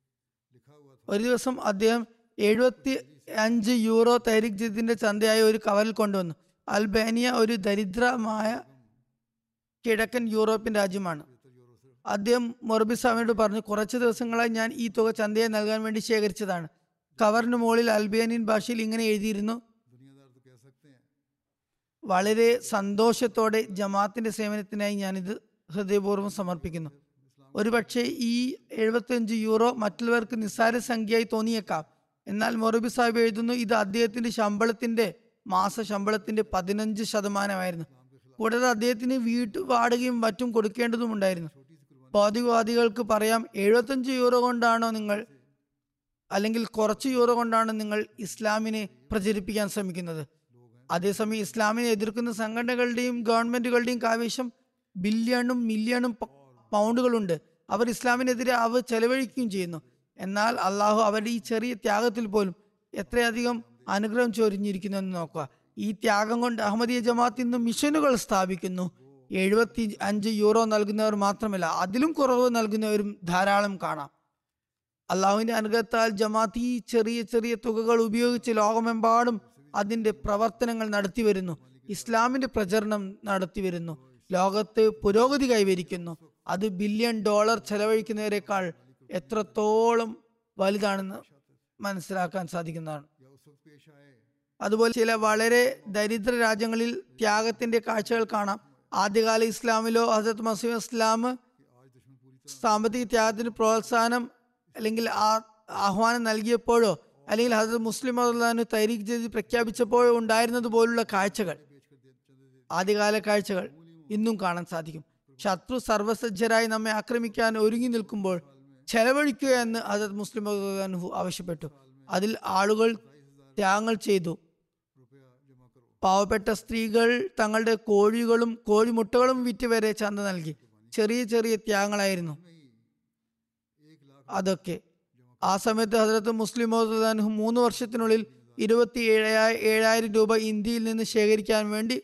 ഒരു ദിവസം അദ്ദേഹം എഴുപത്തി അഞ്ച് യൂറോ തൈരിക് ജിത്തിന്റെ ചന്തയായ ഒരു കവറിൽ കൊണ്ടുവന്നു അൽബേനിയ ഒരു ദരിദ്രമായ കിഴക്കൻ യൂറോപ്യൻ രാജ്യമാണ് അദ്ദേഹം മൊറബി സ്വാമിയോട് പറഞ്ഞു കുറച്ച് ദിവസങ്ങളായി ഞാൻ ഈ തുക ചന്തയെ നൽകാൻ വേണ്ടി ശേഖരിച്ചതാണ് കവറിന് മുകളിൽ അൽബേനിയൻ ഭാഷയിൽ ഇങ്ങനെ എഴുതിയിരുന്നു दुनियादार तो कह सकते हैं വളരെ സന്തോഷത്തോടെ ജമാഅത്തിന്റെ സേവനത്തിനായി ഞാനിത് ഹൃദയപൂർവ്വം സമർപ്പിക്കുന്നു ഒരുപക്ഷെ ഈ എഴുപത്തിയഞ്ച് യൂറോ മറ്റുള്ളവർക്ക് നിസ്സാര സംഖ്യയായി തോന്നിയേക്കാം എന്നാൽ മൊറബി സാഹിബ് എഴുതുന്നു ഇത് അദ്ദേഹത്തിന്റെ ശമ്പളത്തിന്റെ മാസ ശമ്പളത്തിന്റെ പതിനഞ്ച് ശതമാനമായിരുന്നു കൂടാതെ അദ്ദേഹത്തിന് വീട്ടു വാടകയും മറ്റും കൊടുക്കേണ്ടതുമുണ്ടായിരുന്നു ഭൗതികവാദികൾക്ക് പറയാം എഴുപത്തഞ്ച് യൂറോ കൊണ്ടാണോ നിങ്ങൾ അല്ലെങ്കിൽ കുറച്ച് യൂറോ കൊണ്ടാണ് നിങ്ങൾ ഇസ്ലാമിനെ പ്രചരിപ്പിക്കാൻ ശ്രമിക്കുന്നത് അതേസമയം ഇസ്ലാമിനെ എതിർക്കുന്ന സംഘടനകളുടെയും ഗവൺമെന്റുകളുടെയും കാവേശം ബില്യണും മില്യണും പ- പൗണ്ടുകളുണ്ട് അവർ ഇസ്ലാമിനെതിരെ അവ ചെലവഴിക്കുകയും ചെയ്യുന്നു എന്നാൽ അള്ളാഹു അവരുടെ ഈ ചെറിയ ത്യാഗത്തിൽ പോലും എത്രയധികം അനുഗ്രഹം ചൊരിഞ്ഞിരിക്കുന്നു എന്ന് നോക്കുക ഈ ത്യാഗം കൊണ്ട് അഹമ്മദീയ ജമാഅത്ത് ഇന്ന് മിഷനുകൾ സ്ഥാപിക്കുന്നു എഴുപത്തി അഞ്ച് യൂറോ നൽകുന്നവർ മാത്രമല്ല അതിലും കുറവ് നൽകുന്നവരും ധാരാളം കാണാം അള്ളാഹുവിന്റെ അനുഗ്രഹത്താൽ ജമാഅത്ത് ഈ ചെറിയ ചെറിയ തുകകൾ ഉപയോഗിച്ച് ലോകമെമ്പാടും അതിന്റെ പ്രവർത്തനങ്ങൾ നടത്തി വരുന്നു ഇസ്ലാമിന്റെ പ്രചരണം നടത്തി വരുന്നു ലോകത്ത് പുരോഗതി കൈവരിക്കുന്നു അത് ബില്യൺ ഡോളർ ചെലവഴിക്കുന്നവരെക്കാൾ എത്രത്തോളം വലുതാണെന്ന് മനസ്സിലാക്കാൻ സാധിക്കുന്നതാണ് या उस वक्त पेश आए അതുപോലെ ചില വളരെ ദരിദ്ര രാജ്യങ്ങളിൽ ത്യാഗത്തിന്റെ കാഴ്ചകൾ കാണാം ആദ്യകാല ഇസ്ലാമിലോ ഹസരത് മസീം ഇസ്ലാം कि आज दुश्मन पूरी സാമ്പത്തിക ത്യാഗത്തിന് പ്രോത്സാഹനം അല്ലെങ്കിൽ ആ ആഹ്വാനം നൽകിയപ്പോഴോ അല്ലെങ്കിൽ ഹസരത് മുസ്ലിം അള്ളഹാന് തൈരീഖ് ജദീദ് പ്രഖ്യാപിച്ചപ്പോഴോ ഉണ്ടായിരുന്നത് പോലുള്ള കാഴ്ചകൾ ആദ്യകാല കാഴ്ചകൾ ഇന്നും കാണാൻ സാധിക്കും ശത്രു സർവസജ്ജരായി നമ്മെ ആക്രമിക്കാൻ ഒരുങ്ങി നിൽക്കുമ്പോൾ ചെലവഴിക്കുക എന്ന് ഹസരത് മുസ്ലിം അള്ളാഹു ആവശ്യപ്പെട്ടു അതിൽ ആളുകൾ ത്യാഗങ്ങൾ ചെയ്തു रुपया जमा करो പാവപ്പെട്ട സ്ത്രീകൾ തങ്ങളുടെ കോഴികളും കോഴിമുട്ടകളും വിറ്റ് വരെ ചന്ത നൽകി ചെറിയ ചെറിയ ത്യാഗങ്ങളായിരുന്നു एक लाख അതൊക്കെ ആ സമയത്ത് ഹസരത്ത് മുസ്ലിം മൗദാൻഹു മൂന്ന് വർഷത്തിനുള്ളിൽ ഇരുപത്തി ഏഴായി ഏഴായിരം രൂപ ഇന്ത്യയിൽ നിന്ന് ശേഖരിക്കാൻ വേണ്ടി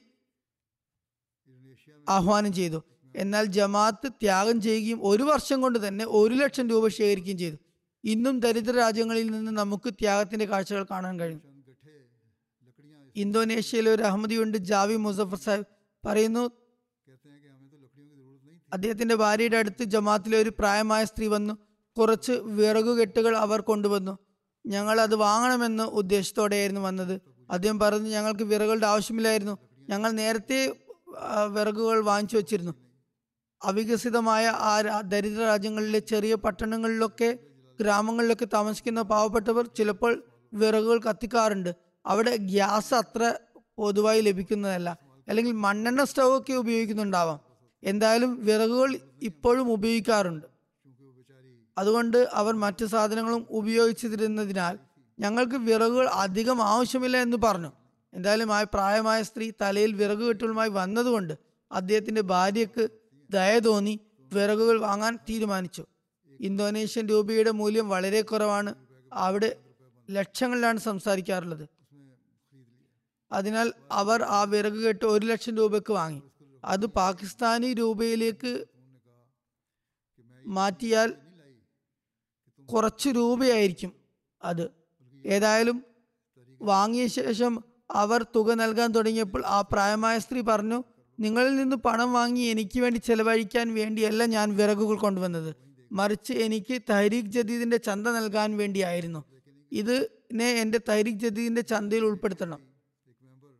इंडोनेशिया में ആഹ്വാനം ചെയ്തു എന്നാൽ ജമാഅത്ത് ത്യാഗം ചെയ്യുകയും ഒരു വർഷം കൊണ്ട് തന്നെ ഒരു ലക്ഷം രൂപ ശേഖരിക്കുകയും ചെയ്തു ഇന്നും ദരിദ്ര രാജ്യങ്ങളിൽ നിന്ന് നമുക്ക് ത്യാഗത്തിന്റെ കാഴ്ചകൾ കാണാൻ കഴിയും चंद गठे लकड़ियां ഇന്തോനേഷ്യയിലെ ഒരു അഹമ്മദിയുണ്ട് ജാവി മുസഫർ സാഹിബ് പറയുന്നു कहते हैं कि हमें तो लकड़ियों की जरूरत नहीं थी അദ്ദേഹത്തിന്റെ ഭാര്യയുടെ അടുത്ത് ജമാഅത്തിലെ ഒരു പ്രായമായ സ്ത്രീ വന്നു കുറച്ച് വിറകുകെട്ടുകൾ അവർ കൊണ്ടുവന്നു ഞങ്ങൾ അത് വാങ്ങണമെന്ന് ഉദ്ദേശത്തോടെയായിരുന്നു വന്നത് അദ്ദേഹം പറഞ്ഞു ഞങ്ങൾക്ക് വിറകുകളുടെ ആവശ്യമില്ലായിരുന്നു ഞങ്ങൾ നേരത്തെ ആ, വിറകുകൾ വാങ്ങിച്ചു വെച്ചിരുന്നു അവികസിതമായ ആ രാ- ദരിദ്ര രാജ്യങ്ങളിലെ ചെറിയ പട്ടണങ്ങളിലൊക്കെ ഗ്രാമങ്ങളിലൊക്കെ താമസിക്കുന്ന പാവപ്പെട്ടവർ ചിലപ്പോൾ വിറകുകൾ കത്തിക്കാറുണ്ട് അവിടെ ഗ്യാസ് അത്ര പൊതുവായി ലഭിക്കുന്നതല്ല അല്ലെങ്കിൽ മണ്ണെണ്ണ സ്റ്റൗ ഒക്കെ ഉപയോഗിക്കുന്നുണ്ടാവാം എന്തായാലും വിറകുകൾ ഇപ്പോഴും ഉപയോഗിക്കാറുണ്ട് क्योंकि वो बेचारी അതുകൊണ്ട് അവർ മറ്റു സാധനങ്ങളും ഉപയോഗിച്ചിരുന്നതിനാൽ ഞങ്ങൾക്ക് വിറകുകൾ അധികം ആവശ്യമില്ല എന്ന് പറഞ്ഞു എന്തായാലും ആ പ്രായമായ സ്ത്രീ തലയിൽ വിറക് കെട്ടുകളുമായി വന്നതുകൊണ്ട് അദ്ദേഹത്തിന്റെ ഭാര്യക്ക് ദയ തോന്നി വിറകുകൾ വാങ്ങാൻ തീരുമാനിച്ചു ഇന്തോനേഷ്യൻ രൂപയുടെ മൂല്യം വളരെ കുറവാണ് അവിടെ ലക്ഷങ്ങളിലാണ് സംസാരിക്കാറുള്ളത് उसमें खरीद लिया അതിനാൽ അവർ ആ വിറക് കെട്ട് ഒരു ലക്ഷം രൂപയ്ക്ക് വാങ്ങി അത് പാകിസ്ഥാനി രൂപയിലേക്ക് उन्होंने कहा कि मैं മാറ്റിയാൽ ये नहीं लाई कि तुम കുറച്ച് രൂപയായിരിക്കും അത് ഏതായാലും വാങ്ങിയ ശേഷം അവർ തുക നൽകാൻ തുടങ്ങിയപ്പോൾ ആ പ്രായമായ സ്ത്രീ പറഞ്ഞു നിങ്ങളിൽ നിന്ന് പണം വാങ്ങി എനിക്ക് വേണ്ടി ചെലവഴിക്കാൻ വേണ്ടിയല്ല ഞാൻ വിറകുകൾ കൊണ്ടുവന്നത് മറിച്ച് എനിക്ക് തഹരീഖ് ജദീദിന്റെ ചന്ത നൽകാൻ വേണ്ടിയായിരുന്നു ഇതിനെ എൻ്റെ തഹരീഖ് ജദീദിന്റെ ചന്തയിൽ ഉൾപ്പെടുത്തണം एक मेंबर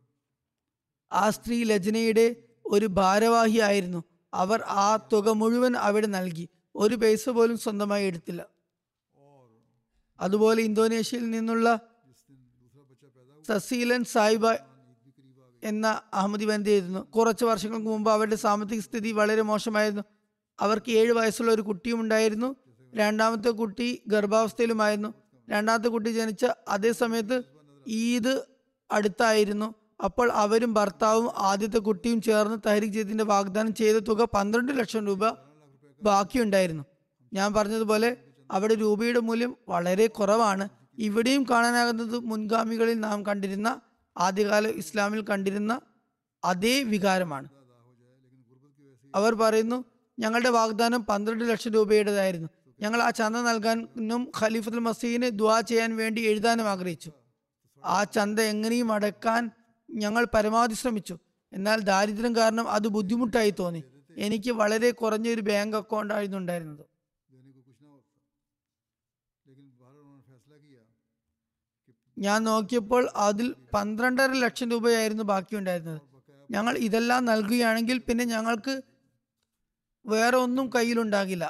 ആ സ്ത്രീ ലജ്നയുടെ ഒരു ഭാരവാഹിയായിരുന്നു അവർ ആ തുക മുഴുവൻ അവിടെ നൽകി ഒരു പൈസ പോലും സ്വന്തമായി എടുത്തില്ല और അതുപോലെ ഇന്തോനേഷ്യയിൽ നിന്നുള്ള जिस दिन दूसरा बच्चा पैदा हुआ സസീലൻ സായിബ ईद भी करीब आ गई എന്ന അഹമ്മദി വനിതയായിരുന്നു കുറച്ച് വർഷങ്ങൾക്ക് മുമ്പ് അവരുടെ സാമ്പത്തിക സ്ഥിതി വളരെ മോശമായിരുന്നു അവർക്ക് ഏഴ് വയസ്സുള്ള ഒരു കുട്ടിയും ഉണ്ടായിരുന്നു രണ്ടാമത്തെ കുട്ടി ഗർഭാവസ്ഥയിലുമായിരുന്നു രണ്ടാമത്തെ കുട്ടി ജനിച്ച അതേ സമയത്ത് ഈദ് അടുത്തായിരുന്നു അപ്പോൾ അവരും ഭർത്താവും ആദ്യത്തെ കുട്ടിയും ചേർന്ന് തഹരീഖ് ജദീദിന്റെ വാഗ്ദാനം ചെയ്ത തുക പന്ത്രണ്ട് ലക്ഷം രൂപ ബാക്കിയുണ്ടായിരുന്നു ഞാൻ പറഞ്ഞതുപോലെ അവിടെ രൂപയുടെ മൂല്യം വളരെ കുറവാണ് ഇവിടെയും കാണാനാകുന്നത് മുൻഗാമികളിൽ നാം കണ്ടിരുന്ന ആദ്യകാല ഇസ്ലാമിൽ കണ്ടിരുന്ന അതേ വികാരമാണ് अदा हो जाए लेकिन गुर्बत की वजह से അവർ പറയുന്നു ഞങ്ങളുടെ വാഗ്ദാനം പന്ത്രണ്ട് ലക്ഷം രൂപയുടേതായിരുന്നു ഞങ്ങൾ ആ ചന്ത നൽകാനും ഖലീഫത്തുൽ മസീദിന് ദ്വാ ചെയ്യാൻ വേണ്ടി എഴുതാനും ആഗ്രഹിച്ചു ആ ചന്ത എങ്ങനെയും അടക്കാൻ ഞങ്ങൾ പരമാവധി ശ്രമിച്ചു എന്നാൽ ദാരിദ്ര്യം കാരണം അത് ബുദ്ധിമുട്ടായി തോന്നി എനിക്ക് വളരെ കുറഞ്ഞൊരു ബാങ്ക് അക്കൗണ്ട് ആയിരുന്നു ഉണ്ടായിരുന്നത് देने को कुछ ना होता लेकिन बहरहाल उन्होंने फैसला किया कि ഞാൻ നോക്കിയപ്പോൾ അതിൽ പന്ത്രണ്ടര ലക്ഷം രൂപയായിരുന്നു ബാക്കിയുണ്ടായിരുന്നത് बकाया ഞങ്ങൾ ഇതെല്ലാം നൽകുകയാണെങ്കിൽ പിന്നെ ഞങ്ങൾക്ക് വേറെ ഒന്നും കയ്യിലുണ്ടാകില്ല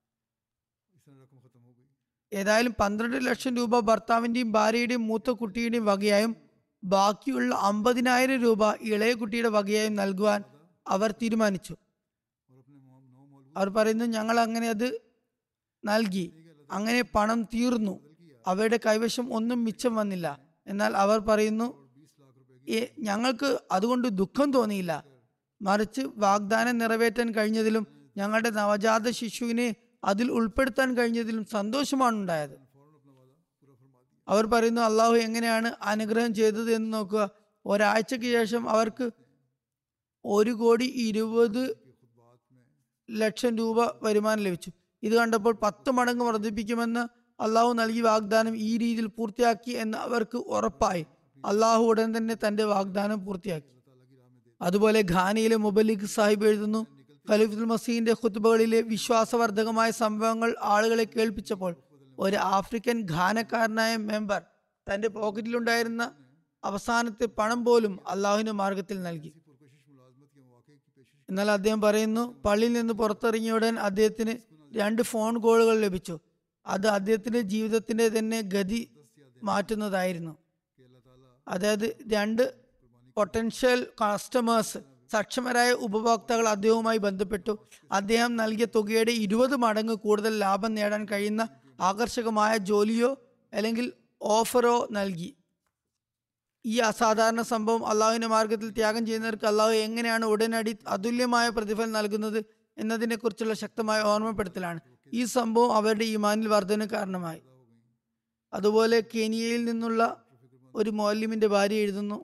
इस तरह रकम खत्म हो गई ഏതായാലും പന്ത്രണ്ട് ലക്ഷം രൂപ ഭർത്താവിന്റെയും ഭാര്യയുടെയും മൂത്ത കുട്ടിയുടെയും വകയായും ബാക്കിയുള്ള അമ്പതിനായിരം രൂപ ഇളയ കുട്ടിയുടെ വകയായും നൽകുവാൻ അവർ തീരുമാനിച്ചു और अपने मौ- नौ मौलवी അവർ പറയുന്നു ഞങ്ങൾ അങ്ങനെ അത് നൽകി അങ്ങനെ പണം തീർന്നു അവരുടെ കൈവശം ഒന്നും മിച്ചം വന്നില്ല എന്നാൽ അവർ പറയുന്നു बीस लाख रुपए "ഏ, ഞങ്ങൾക്ക് അതുകൊണ്ട് ദുഃഖം തോന്നിയില്ല മറിച്ച് വാഗ്ദാനം നിറവേറ്റാൻ കഴിഞ്ഞതിലും ഞങ്ങളുടെ നവജാത ശിശുവിനെ അതിൽ ഉൾപ്പെടുത്താൻ കഴിഞ്ഞതിലും സന്തോഷമാണ് ഉണ്ടായത് फौरन अपना वादा पूरा फरमा दिया അവർ പറയുന്നു അള്ളാഹു എങ്ങനെയാണ് അനുഗ്രഹം ചെയ്തത് എന്ന് നോക്കുക ഒരാഴ്ചയ്ക്ക് ശേഷം അവർക്ക് ഒരു കോടി ഇരുപത് ലക്ഷം രൂപ വരുമാനം ലഭിച്ചു ഇത് കണ്ടപ്പോൾ പത്ത് മടങ്ങ് വർദ്ധിപ്പിക്കുമെന്ന് അള്ളാഹു നൽകിയ വാഗ്ദാനം ഈ രീതിയിൽ പൂർത്തിയാക്കി എന്ന് അവർക്ക് ഉറപ്പായി അള്ളാഹു ഉടൻ തന്നെ തന്റെ വാഗ്ദാനം പൂർത്തിയാക്കി അതുപോലെ ഖാനയിലെ മുബലിഖ് സാഹിബ് എഴുതുന്നു ഖലീഫുൽ മസീന്റെ ഖുത്ബകളിലെ വിശ്വാസവർദ്ധകമായ സംഭവങ്ങൾ ആളുകളെ കേൾപ്പിച്ചപ്പോൾ ഒരു ആഫ്രിക്കൻ ഖാനക്കാരനായ മെമ്പർ തന്റെ പോക്കറ്റിലുണ്ടായിരുന്ന അവസാനത്തെ പണം പോലും അള്ളാഹുവിന്റെ മാർഗത്തിൽ നൽകി എന്നാൽ അദ്ദേഹം പറയുന്നു പള്ളിയിൽ നിന്ന് പുറത്തിറങ്ങിയ ഉടൻ അദ്ദേഹത്തിന് രണ്ട് ഫോൺ കോളുകൾ ലഭിച്ചു അത് അദ്ദേഹത്തിന്റെ ജീവിതത്തിന്റെ തന്നെ ഗതി മാറ്റുന്നതായിരുന്നു അതായത് രണ്ട് പൊട്ടൻഷ്യൽ കസ്റ്റമേഴ്സ് സക്ഷമരായ ഉപഭോക്താക്കൾ അദ്ദേഹവുമായി ബന്ധപ്പെട്ടു അദ്ദേഹം നൽകിയ തുകയുടെ ഇരുപത് മടങ്ങ് കൂടുതൽ ലാഭം നേടാൻ കഴിയുന്ന ആകർഷകമായ ജോലിയോ അല്ലെങ്കിൽ ഓഫറോ നൽകി ഈ അസാധാരണ സംഭവം അള്ളാഹുവിന്റെ മാർഗത്തിൽ ത്യാഗം ചെയ്യുന്നവർക്ക് അള്ളാഹു എങ്ങനെയാണ് ഉടനടി അതുല്യമായ പ്രതിഫലം നൽകുന്നത് എന്നതിനെ കുറിച്ചുള്ള ശക്തമായ ഓർമ്മപ്പെടുത്തലാണ് ഈ സംഭവം അവരുടെ ഈമാനിൽ വർധന കാരണമായി അതുപോലെ കെനിയയിൽ നിന്നുള്ള ഒരു മൗല്യമിന്റെ ഭാര്യ എഴുതുന്നു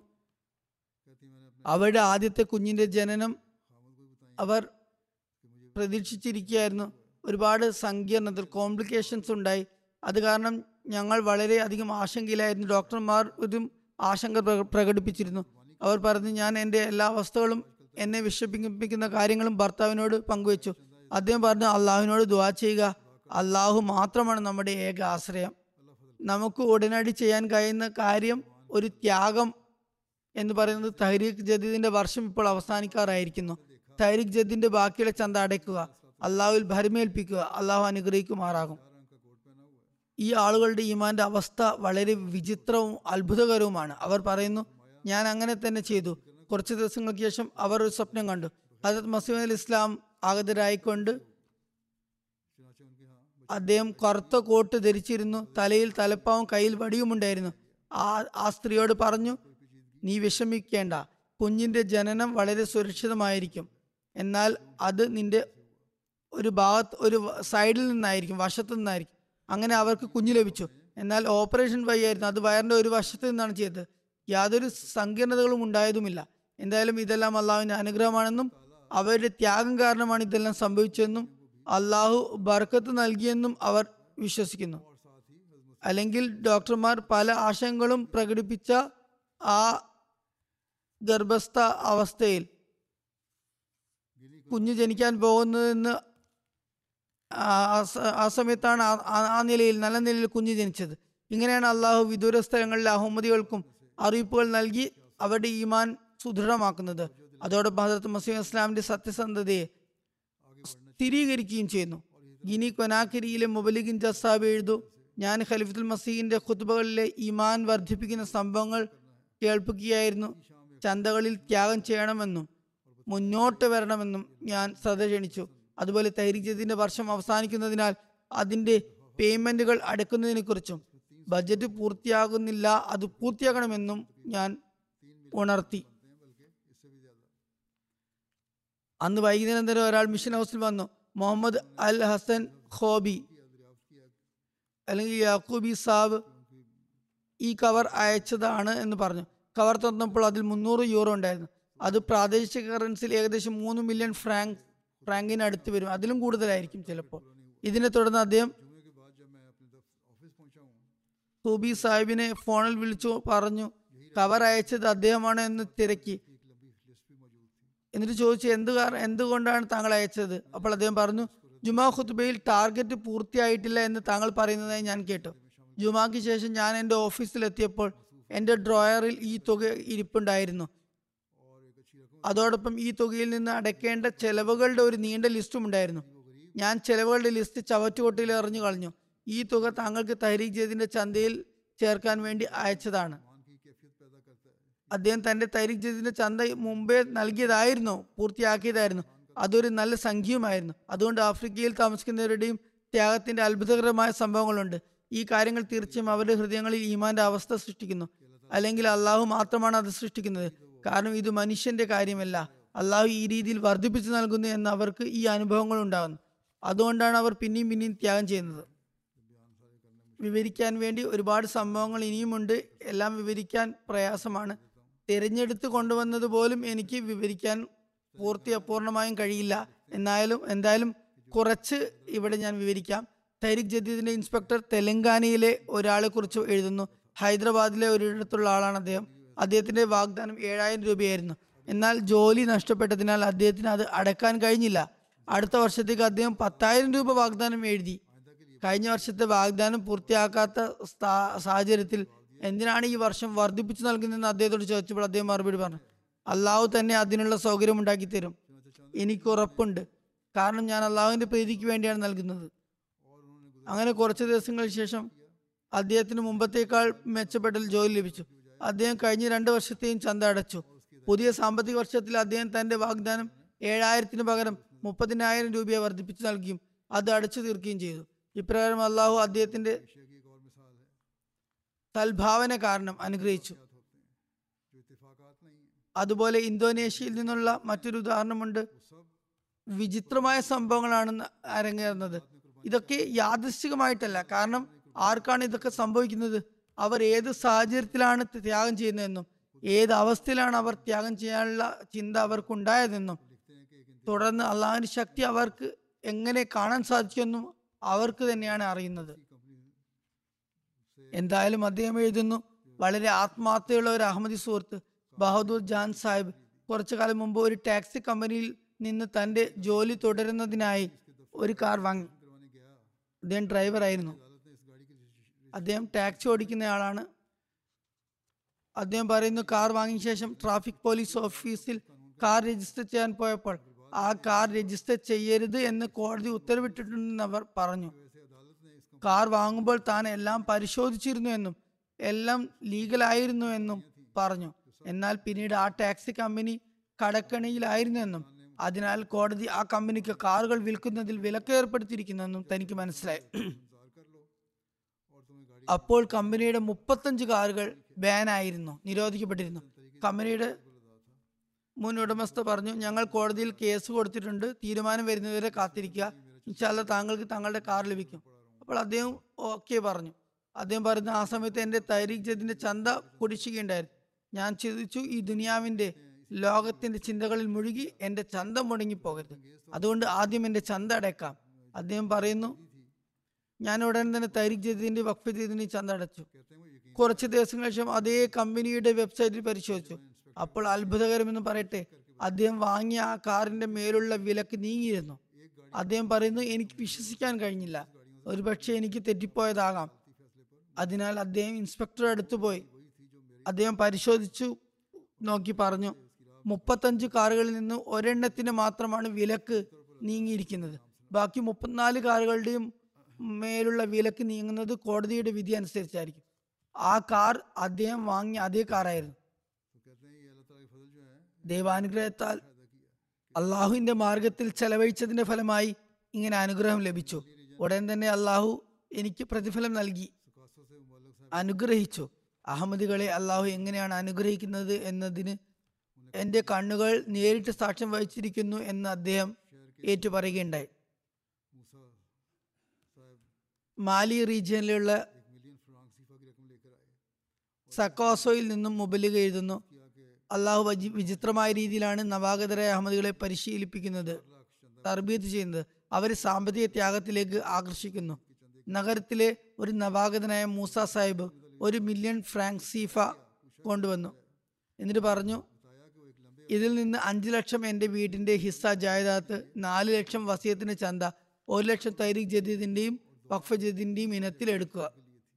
അവരുടെ ആദ്യത്തെ കുഞ്ഞിന്റെ ജനനം അവർ പ്രതീക്ഷിച്ചിരിക്കുകയായിരുന്നു ഒരുപാട് സങ്കീർണതകൾ കോംപ്ലിക്കേഷൻസ് ഉണ്ടായി അത് കാരണം ഞങ്ങൾ വളരെ അധികം ആശങ്കയിലായിരുന്നു ഡോക്ടർമാർ ഒരു ആശങ്ക പ്ര- പ്രകടിപ്പിച്ചിരുന്നു അവർ പറഞ്ഞു ഞാൻ എൻ്റെ എല്ലാ അവസ്ഥകളും എന്നെ വിഷമിപ്പിക്കുന്ന കാര്യങ്ങളും ഭർത്താവിനോട് പങ്കുവച്ചു അദ്ദേഹം പറഞ്ഞു അള്ളാഹുവിനോട് ദുവാ ചെയ്യുക അള്ളാഹു മാത്രമാണ് നമ്മുടെ ഏക ആശ്രയം നമുക്ക് ഉടനടി ചെയ്യാൻ കഴിയുന്ന കാര്യം ഒരു ത്യാഗം എന്ന് പറയുന്നത് തഹരീഖ് ജദീദിന്റെ വർഷം ഇപ്പോൾ അവസാനിക്കാറായിരിക്കുന്നു തഹരീഖ് ജദീദിന്റെ ബാക്കിയുള്ള ചന്ത അടയ്ക്കുക അള്ളാഹുവിൽ ഭരമേൽപ്പിക്കുക അള്ളാഹു അനുഗ്രഹിക്കുമാറാകും ഈ ആളുകളുടെ ഈമാന്റെ അവസ്ഥ വളരെ വിചിത്രവും അത്ഭുതകരവുമാണ് അവർ പറയുന്നു ഞാൻ അങ്ങനെ തന്നെ ചെയ്തു കുറച്ച് ദിവസങ്ങൾക്ക് ശേഷം അവർ ഒരു സ്വപ്നം കണ്ടു ഹജരത് മസീം അലി ഇസ്ലാം ആഗതരായിക്കൊണ്ട് അദ്ദേഹം കറുത്ത കോട്ട് ധരിച്ചിരുന്നു തലയിൽ തലപ്പാവും കയ്യിൽ വടിയുമുണ്ടായിരുന്നു ആ ആ സ്ത്രീയോട് പറഞ്ഞു നീ വിഷമിക്കേണ്ട കുഞ്ഞിന്റെ ജനനം വളരെ സുരക്ഷിതമായിരിക്കും എന്നാൽ അത് നിന്റെ ഒരു ഭാഗത്ത് ഒരു സൈഡിൽ നിന്നായിരിക്കും വശത്തു നിന്നായിരിക്കും അങ്ങനെ അവർക്ക് കുഞ്ഞ് ലഭിച്ചു എന്നാൽ ഓപ്പറേഷൻ വഴിയായിരുന്നു അത് വയറിന്റെ ഒരു വശത്ത് നിന്നാണ് ചെയ്തത് യാതൊരു സങ്കീർണതകളും ഉണ്ടായതുമില്ല എന്തായാലും ഇതെല്ലാം അള്ളാഹുവിന്റെ അനുഗ്രഹമാണെന്നും അവരുടെ ത്യാഗം കാരണമാണ് ഇതെല്ലാം സംഭവിച്ചതെന്നും അള്ളാഹു ബർക്കത്ത് നൽകിയെന്നും അവർ വിശ്വസിക്കുന്നു അല്ലെങ്കിൽ ഡോക്ടർമാർ പല ആശയങ്ങളും പ്രകടിപ്പിച്ച ആ ഗർഭസ്ഥ അവസ്ഥയിൽ കുഞ്ഞ് ജനിക്കാൻ പോകുന്നതെന്ന് ആ- ആ സ- ആ സമയത്താണ് ആ- ആ- ആ നിലയിൽ നല്ല നിലയിൽ കുഞ്ഞ് ജനിച്ചത് ഇങ്ങനെയാണ് അള്ളാഹു വിദൂര സ്ഥലങ്ങളിലെ അഹമ്മദികൾക്കും അറിയിപ്പുകൾ നൽകി അവരുടെ ഈമാൻ സുദൃഢമാക്കുന്നത് അതോടൊപ്പം ഹസരത്ത് മസീം ഇസ്ലാമിന്റെ സത്യസന്ധതയെ സ്ഥിരീകരിക്കുകയും ചെയ്യുന്നു ഗിനി കൊനാക്കരിയിലെ മുബലിഗിൻ ജസാബ് എഴുതു ഞാൻ ഖലിഫുൽ മസീഹിന്റെ ഖുത്ബകളിലെ ഈമാൻ വർദ്ധിപ്പിക്കുന്ന സംഭവങ്ങൾ കേൾപ്പിക്കുകയായിരുന്നു ചന്തകളിൽ ത്യാഗം ചെയ്യണമെന്നും മുന്നോട്ട് വരണമെന്നും ഞാൻ ശ്രദ്ധ ക്ഷണിച്ചു അതുപോലെ തൈരിജത്തിന്റെ വർഷം അവസാനിക്കുന്നതിനാൽ അതിന്റെ പേയ്മെന്റുകൾ അടക്കുന്നതിനെ കുറിച്ചും ബജറ്റ് പൂർത്തിയാകുന്നില്ല അത് പൂർത്തിയാക്കണമെന്നും ഞാൻ ഉണർത്തി അന്ന് വൈകുന്നേരം തന്നെ ഒരാൾ മിഷൻ ഹൗസിൽ വന്നു മുഹമ്മദ് അൽ ഹസൻ ഖോബി അല്ലെങ്കിൽ യാക്കൂബി സാബ് ഈ കവർ അയച്ചതാണ് എന്ന് പറഞ്ഞു കവർ തുറന്നപ്പോൾ അതിൽ മുന്നൂറ് യൂറോ ഉണ്ടായിരുന്നു അത് പ്രാദേശിക കറൻസിയിൽ ഏകദേശം മൂന്ന് മില്യൺ ഫ്രാങ്ക് ഫ്രാങ്കിന് അടുത്ത് വരും അതിലും കൂടുതലായിരിക്കും ചിലപ്പോൾ ഇതിനെ തുടർന്ന് അദ്ദേഹം ഹൂബി സാഹിബിനെ ഫോണിൽ വിളിച്ചു പറഞ്ഞു കവർ അയച്ചത് അദ്ദേഹമാണ് എന്ന് തിരക്കി എന്നിട്ട് ചോദിച്ചു എന്ത് കാരണം എന്തുകൊണ്ടാണ് താങ്കൾ അയച്ചത് അപ്പോൾ അദ്ദേഹം പറഞ്ഞു ജുമാ ഖുത്ബയിൽ ടാർഗറ്റ് പൂർത്തിയായിട്ടില്ല എന്ന് താങ്കൾ പറയുന്നതായി ഞാൻ കേട്ടു ജുമാക്ക് ശേഷം ഞാൻ എൻ്റെ ഓഫീസിലെത്തിയപ്പോൾ എൻ്റെ ഡ്രോയറിൽ ഈ തുക ഇരിപ്പുണ്ടായിരുന്നു അതോടൊപ്പം ഈ തുകയിൽ നിന്ന് അടയ്ക്കേണ്ട ചെലവുകളുടെ ഒരു നീണ്ട ലിസ്റ്റും ഉണ്ടായിരുന്നു ഞാൻ ചെലവുകളുടെ ലിസ്റ്റ് ചവറ്റുകൊട്ടിയിൽ എറിഞ്ഞു കളഞ്ഞു ഈ തുക താങ്കൾക്ക് തഹരീഖ് ജദീദിന്റെ ചന്തയിൽ ചേർക്കാൻ വേണ്ടി അയച്ചതാണ് അദ്ദേഹം തന്റെ തഹരീഖ് ജദീദിന്റെ ചന്ത മുമ്പേ നൽകിയതായിരുന്നു പൂർത്തിയാക്കിയതായിരുന്നു അതൊരു നല്ല സംഖ്യയുമായിരുന്നു അതുകൊണ്ട് ആഫ്രിക്കയിൽ താമസിക്കുന്നവരുടെയും ത്യാഗത്തിന്റെ അത്ഭുതകരമായ സംഭവങ്ങളുണ്ട് ഈ കാര്യങ്ങൾ തീർച്ചയായും അവരുടെ ഹൃദയങ്ങളിൽ ഈമാന്റെ അവസ്ഥ സൃഷ്ടിക്കുന്നു അല്ലെങ്കിൽ അള്ളാഹു മാത്രമാണ് അത് സൃഷ്ടിക്കുന്നത് കാരണം ഇത് മനുഷ്യന്റെ കാര്യമല്ല അള്ളാഹു ഈ രീതിയിൽ വർദ്ധിപ്പിച്ചു നൽകുന്നു എന്ന് അവർക്ക് ഈ അനുഭവങ്ങൾ ഉണ്ടാകുന്നു അതുകൊണ്ടാണ് അവർ പിന്നെയും പിന്നെയും ത്യാഗം ചെയ്യുന്നത് വിവരിക്കാൻ വേണ്ടി ഒരുപാട് സംഭവങ്ങൾ ഇനിയുമുണ്ട് എല്ലാം വിവരിക്കാൻ പ്രയാസമാണ് തിരഞ്ഞെടുത്ത് കൊണ്ടുവന്നത് പോലും എനിക്ക് വിവരിക്കാൻ പൂർത്തിയ പൂർണ്ണമായും കഴിയില്ല എന്നായാലും എന്തായാലും കുറച്ച് ഇവിടെ ഞാൻ വിവരിക്കാം തൈരിക് ജദീദിന്റെ ഇൻസ്പെക്ടർ തെലങ്കാനയിലെ ഒരാളെ കുറിച്ച് എഴുതുന്നു ഹൈദരാബാദിലെ ഒരിടത്തുള്ള ആളാണ് അദ്ദേഹം അദ്ദേഹത്തിന്റെ വാഗ്ദാനം ഏഴായിരം രൂപയായിരുന്നു എന്നാൽ ജോലി നഷ്ടപ്പെട്ടതിനാൽ അദ്ദേഹത്തിന് അത് അടക്കാൻ കഴിഞ്ഞില്ല അടുത്ത വർഷത്തേക്ക് അദ്ദേഹം പത്തായിരം രൂപ വാഗ്ദാനം എഴുതി കഴിഞ്ഞ വർഷത്തെ വാഗ്ദാനം പൂർത്തിയാക്കാത്ത സ്ഥാ- സാഹചര്യത്തിൽ എന്തിനാണ് ഈ വർഷം വർദ്ധിപ്പിച്ചു നൽകുന്നതെന്ന് അദ്ദേഹത്തോട് ചോദിച്ചപ്പോൾ അദ്ദേഹം മറുപടി പറഞ്ഞു അള്ളാഹു തന്നെ അതിനുള്ള സൗകര്യം ഉണ്ടാക്കി തരും എനിക്ക് ഉറപ്പുണ്ട് കാരണം ഞാൻ അള്ളാഹുവിന്റെ പ്രീതിക്ക് വേണ്ടിയാണ് നൽകുന്നത് അങ്ങനെ കുറച്ച് ദിവസങ്ങൾക്ക് ശേഷം അദ്ദേഹത്തിന് മുമ്പത്തേക്കാൾ മെച്ചപ്പെട്ട ജോലി ലഭിച്ചു അദ്ദേഹം കഴിഞ്ഞ രണ്ട് വർഷത്തെയും ചന്ത അടച്ചു പുതിയ സാമ്പത്തിക വർഷത്തിൽ അദ്ദേഹം തന്റെ വാഗ്ദാനം ഏഴായിരത്തിന് പകരം മുപ്പതിനായിരം രൂപയെ വർദ്ധിപ്പിച്ചു നൽകുകയും അത് അടച്ചു തീർക്കുകയും ചെയ്തു ഇപ്രകാരം അള്ളാഹു അദ്ദേഹത്തിന്റെ एशिया की एक और मिसाल है സൽഭാവന കാരണം അനുഗ്രഹിച്ചു होते हैं जो इतफाकात नहीं है അതുപോലെ ഇന്തോനേഷ്യയിൽ നിന്നുള്ള മറ്റൊരു ഉദാഹരണമുണ്ട് वो सब വിചിത്രമായ സംഭവങ്ങളാണ് ന- അരങ്ങേറുന്നത് ഇതൊക്കെ യാദൃശ്ചികമായിട്ടല്ല കാരണം ആർക്കാണ് ഇതൊക്കെ സംഭവിക്കുന്നത് അവർ ഏത് സാഹചര്യത്തിലാണ് ത്യാഗം ചെയ്യുന്നതെന്നും ഏത് അവസ്ഥയിലാണ് അവർ ത്യാഗം ചെയ്യാനുള്ള ചിന്ത അവർക്കുണ്ടായതെന്നും लिखते हैं कि एक തുടർന്ന് അള്ളാഹുവിന്റെ ശക്തി അവർക്ക് എങ്ങനെ കാണാൻ സാധിക്കുമെന്നും അവർക്ക് തന്നെയാണ് അറിയുന്നത് कंपनी എന്തായാലും അദ്ദേഹം എഴുതുന്നു വളരെ ആത്മാർത്ഥതയുള്ള ഒരു അഹമ്മദി സുഹൃത്ത് ബഹദൂർ ജാൻ സാഹിബ് കുറച്ചു കാലം മുമ്പ് ഒരു ടാക്സി കമ്പനിയിൽ നിന്ന് തന്റെ ജോലി തുടരുന്നതിനായി ഒരു കാർ വാങ്ങി करवाने गया അദ്ദേഹം ഡ്രൈവറായിരുന്നു अदालत ने इस गाड़ी की रजिस्ट्री- അദ്ദേഹം ടാക്സി ഓടിക്കുന്നയാളാണ് അദ്ദേഹം പറയുന്നു കാർ വാങ്ങിയ ശേഷം ട്രാഫിക് പോലീസ് ഓഫീസിൽ കാർ രജിസ്റ്റർ ചെയ്യാൻ പോയപ്പോൾ ആ കാർ രജിസ്റ്റർ ചെയ്യരുത് എന്ന് കോടതി ഉത്തരവിട്ടിട്ടുണ്ടെന്ന് അവർ പറഞ്ഞു वैसे अदालत ने इस കാർ വാങ്ങുമ്പോൾ താൻ എല്ലാം പരിശോധിച്ചിരുന്നു എന്നും എല്ലാം ലീഗലായിരുന്നു എന്നും പറഞ്ഞു എന്നാൽ പിന്നീട് ആ ടാക്സി കമ്പനി കടക്കണിയിലായിരുന്നു എന്നും അതിനാൽ കോടതി ആ കമ്പനിക്ക് കാറുകൾ വിൽക്കുന്നതിൽ വിലക്ക് ഏർപ്പെടുത്തിയിരിക്കുന്നെന്നും തനിക്ക് മനസ്സിലായി इंतजार कर लो और तुम्हें गाड़ी അപ്പോൾ കമ്പനിയുടെ മുപ്പത്തഞ്ച് കാറുകൾ ബാൻ ആയിരുന്നു നിരോധിക്കപ്പെട്ടിരുന്നു കമ്പനിയുടെ മുൻ ഉടമസ്ഥ പറഞ്ഞു ഞങ്ങൾ കോടതിയിൽ കേസ് കൊടുത്തിട്ടുണ്ട് തീരുമാനം വരുന്നതുവരെ കാത്തിരിക്കുക ഇൻഷാല്ല താങ്കൾക്ക് താങ്കളുടെ കാർ ലഭിക്കും അപ്പോൾ അദ്ദേഹം ഓക്കെ പറഞ്ഞു അദ്ദേഹം പറയുന്ന ആ സമയത്ത് എൻ്റെ തൈരീഖ് ജദിന്റെ ചന്ത കുടിശ്ശികയുണ്ടായിരുന്നു ഞാൻ ചിന്തിച്ചു ഈ ദുനിയാവിന്റെ ലോകത്തിന്റെ ചിന്തകളിൽ മുഴുകി എൻ്റെ ചന്ത മുടങ്ങി പോകരുത് അതുകൊണ്ട് ആദ്യം എൻ്റെ ചന്ത അടയ്ക്കാം അദ്ദേഹം പറയുന്നു ഞാൻ ഉടൻ തന്നെ തൈരീഖ് ജദീദിന്റെ വഖഫ് ജദീദിന് ചന്ത അടച്ചു कहते हैं वो यकीन കുറച്ച് ദിവസങ്ങൾക്ക് ശേഷം അതേ കമ്പനിയുടെ വെബ്സൈറ്റിൽ പരിശോധിച്ചു അപ്പോൾ അത്ഭുതകരമെന്ന് പറയട്ടെ അദ്ദേഹം വാങ്ങിയ ആ കാറിന്റെ മേലുള്ള വിലക്ക് നീങ്ങിയിരുന്നു അദ്ദേഹം പറയുന്നു എനിക്ക് വിശ്വസിക്കാൻ കഴിഞ്ഞില്ല ഒരുപക്ഷെ എനിക്ക് തെറ്റിപ്പോയതാകാം അതിനാൽ അദ്ദേഹം ഇൻസ്പെക്ടറുടെ അടുത്ത് പോയി അദ്ദേഹം പരിശോധിച്ചു നോക്കി പറഞ്ഞു മുപ്പത്തഞ്ച് കാറുകളിൽ നിന്ന് ഒരെണ്ണത്തിന് മാത്രമാണ് വിലക്ക് നീങ്ങിയിരിക്കുന്നത് ബാക്കി മുപ്പത്തിനാല് കാറുകളുടെയും മേലുള്ള വിലക്ക് നീങ്ങുന്നത് കോടതിയുടെ വിധി അനുസരിച്ചായിരിക്കും ആ കാർ അദ്ദേഹം വാങ്ങിയ അതേ കാറായിരുന്നു तो कहते हैं ये अल्लाह ताला की फजल जो है ദൈവാനുഗ്രഹത്താൽ पैदा किया അള്ളാഹുവിന്റെ മാർഗത്തിൽ ചെലവഴിച്ചതിന്റെ ഫലമായി ഇങ്ങനെ അനുഗ്രഹം ലഭിച്ചു ഉടൻ തന്നെ അള്ളാഹു എനിക്ക് പ്രതിഫലം നൽകി सुखासों से मुबलक साहब അനുഗ്രഹിച്ചു അഹമ്മദികളെ അള്ളാഹു എങ്ങനെയാണ് അനുഗ്രഹിക്കുന്നത് എന്നതിന് എൻ്റെ കണ്ണുകൾ നേരിട്ട് സാക്ഷ്യം വഹിച്ചിരിക്കുന്നു എന്ന് അദ്ദേഹം ഏറ്റു പറയുകയുണ്ടായി मूसा साहब മാലി റീജിയനിലുള്ള एक मिलियन फ्रांक सीफा की रकम लेकर आए സക്കോസോയിൽ നിന്നും മുബലിക എഴുതുന്നു किया कि അള്ളാഹു വജി- വിചിത്രമായ രീതിയിലാണ് നവാഗതരായ അഹമ്മദികളെ പരിശീലിപ്പിക്കുന്നത് തർബീത്ത് ചെയ്യുന്നത് അവരെ സാമ്പത്തിക ത്യാഗത്തിലേക്ക് ആകർഷിക്കുന്നു നഗരത്തിലെ ഒരു നവാഗതനായ മൂസ സാഹിബ് ഒരു മില്യൺ ഫ്രാങ്ക് സീഫ കൊണ്ടുവന്നു എന്നിട്ട് പറഞ്ഞു बताया कि वो एक लंबे ഇതിൽ നിന്ന് അഞ്ചു ലക്ഷം എൻ്റെ വീടിന്റെ ഹിസ്സ ജായദാത്ത് നാല് ലക്ഷം വസീയത്തിന്റെ ചന്ത ഒരു ലക്ഷം തൈരിക് ജദീദിന്റെയും വഖഫ് ജദീദിന്റെയും ഇനത്തിൽ എടുക്കുക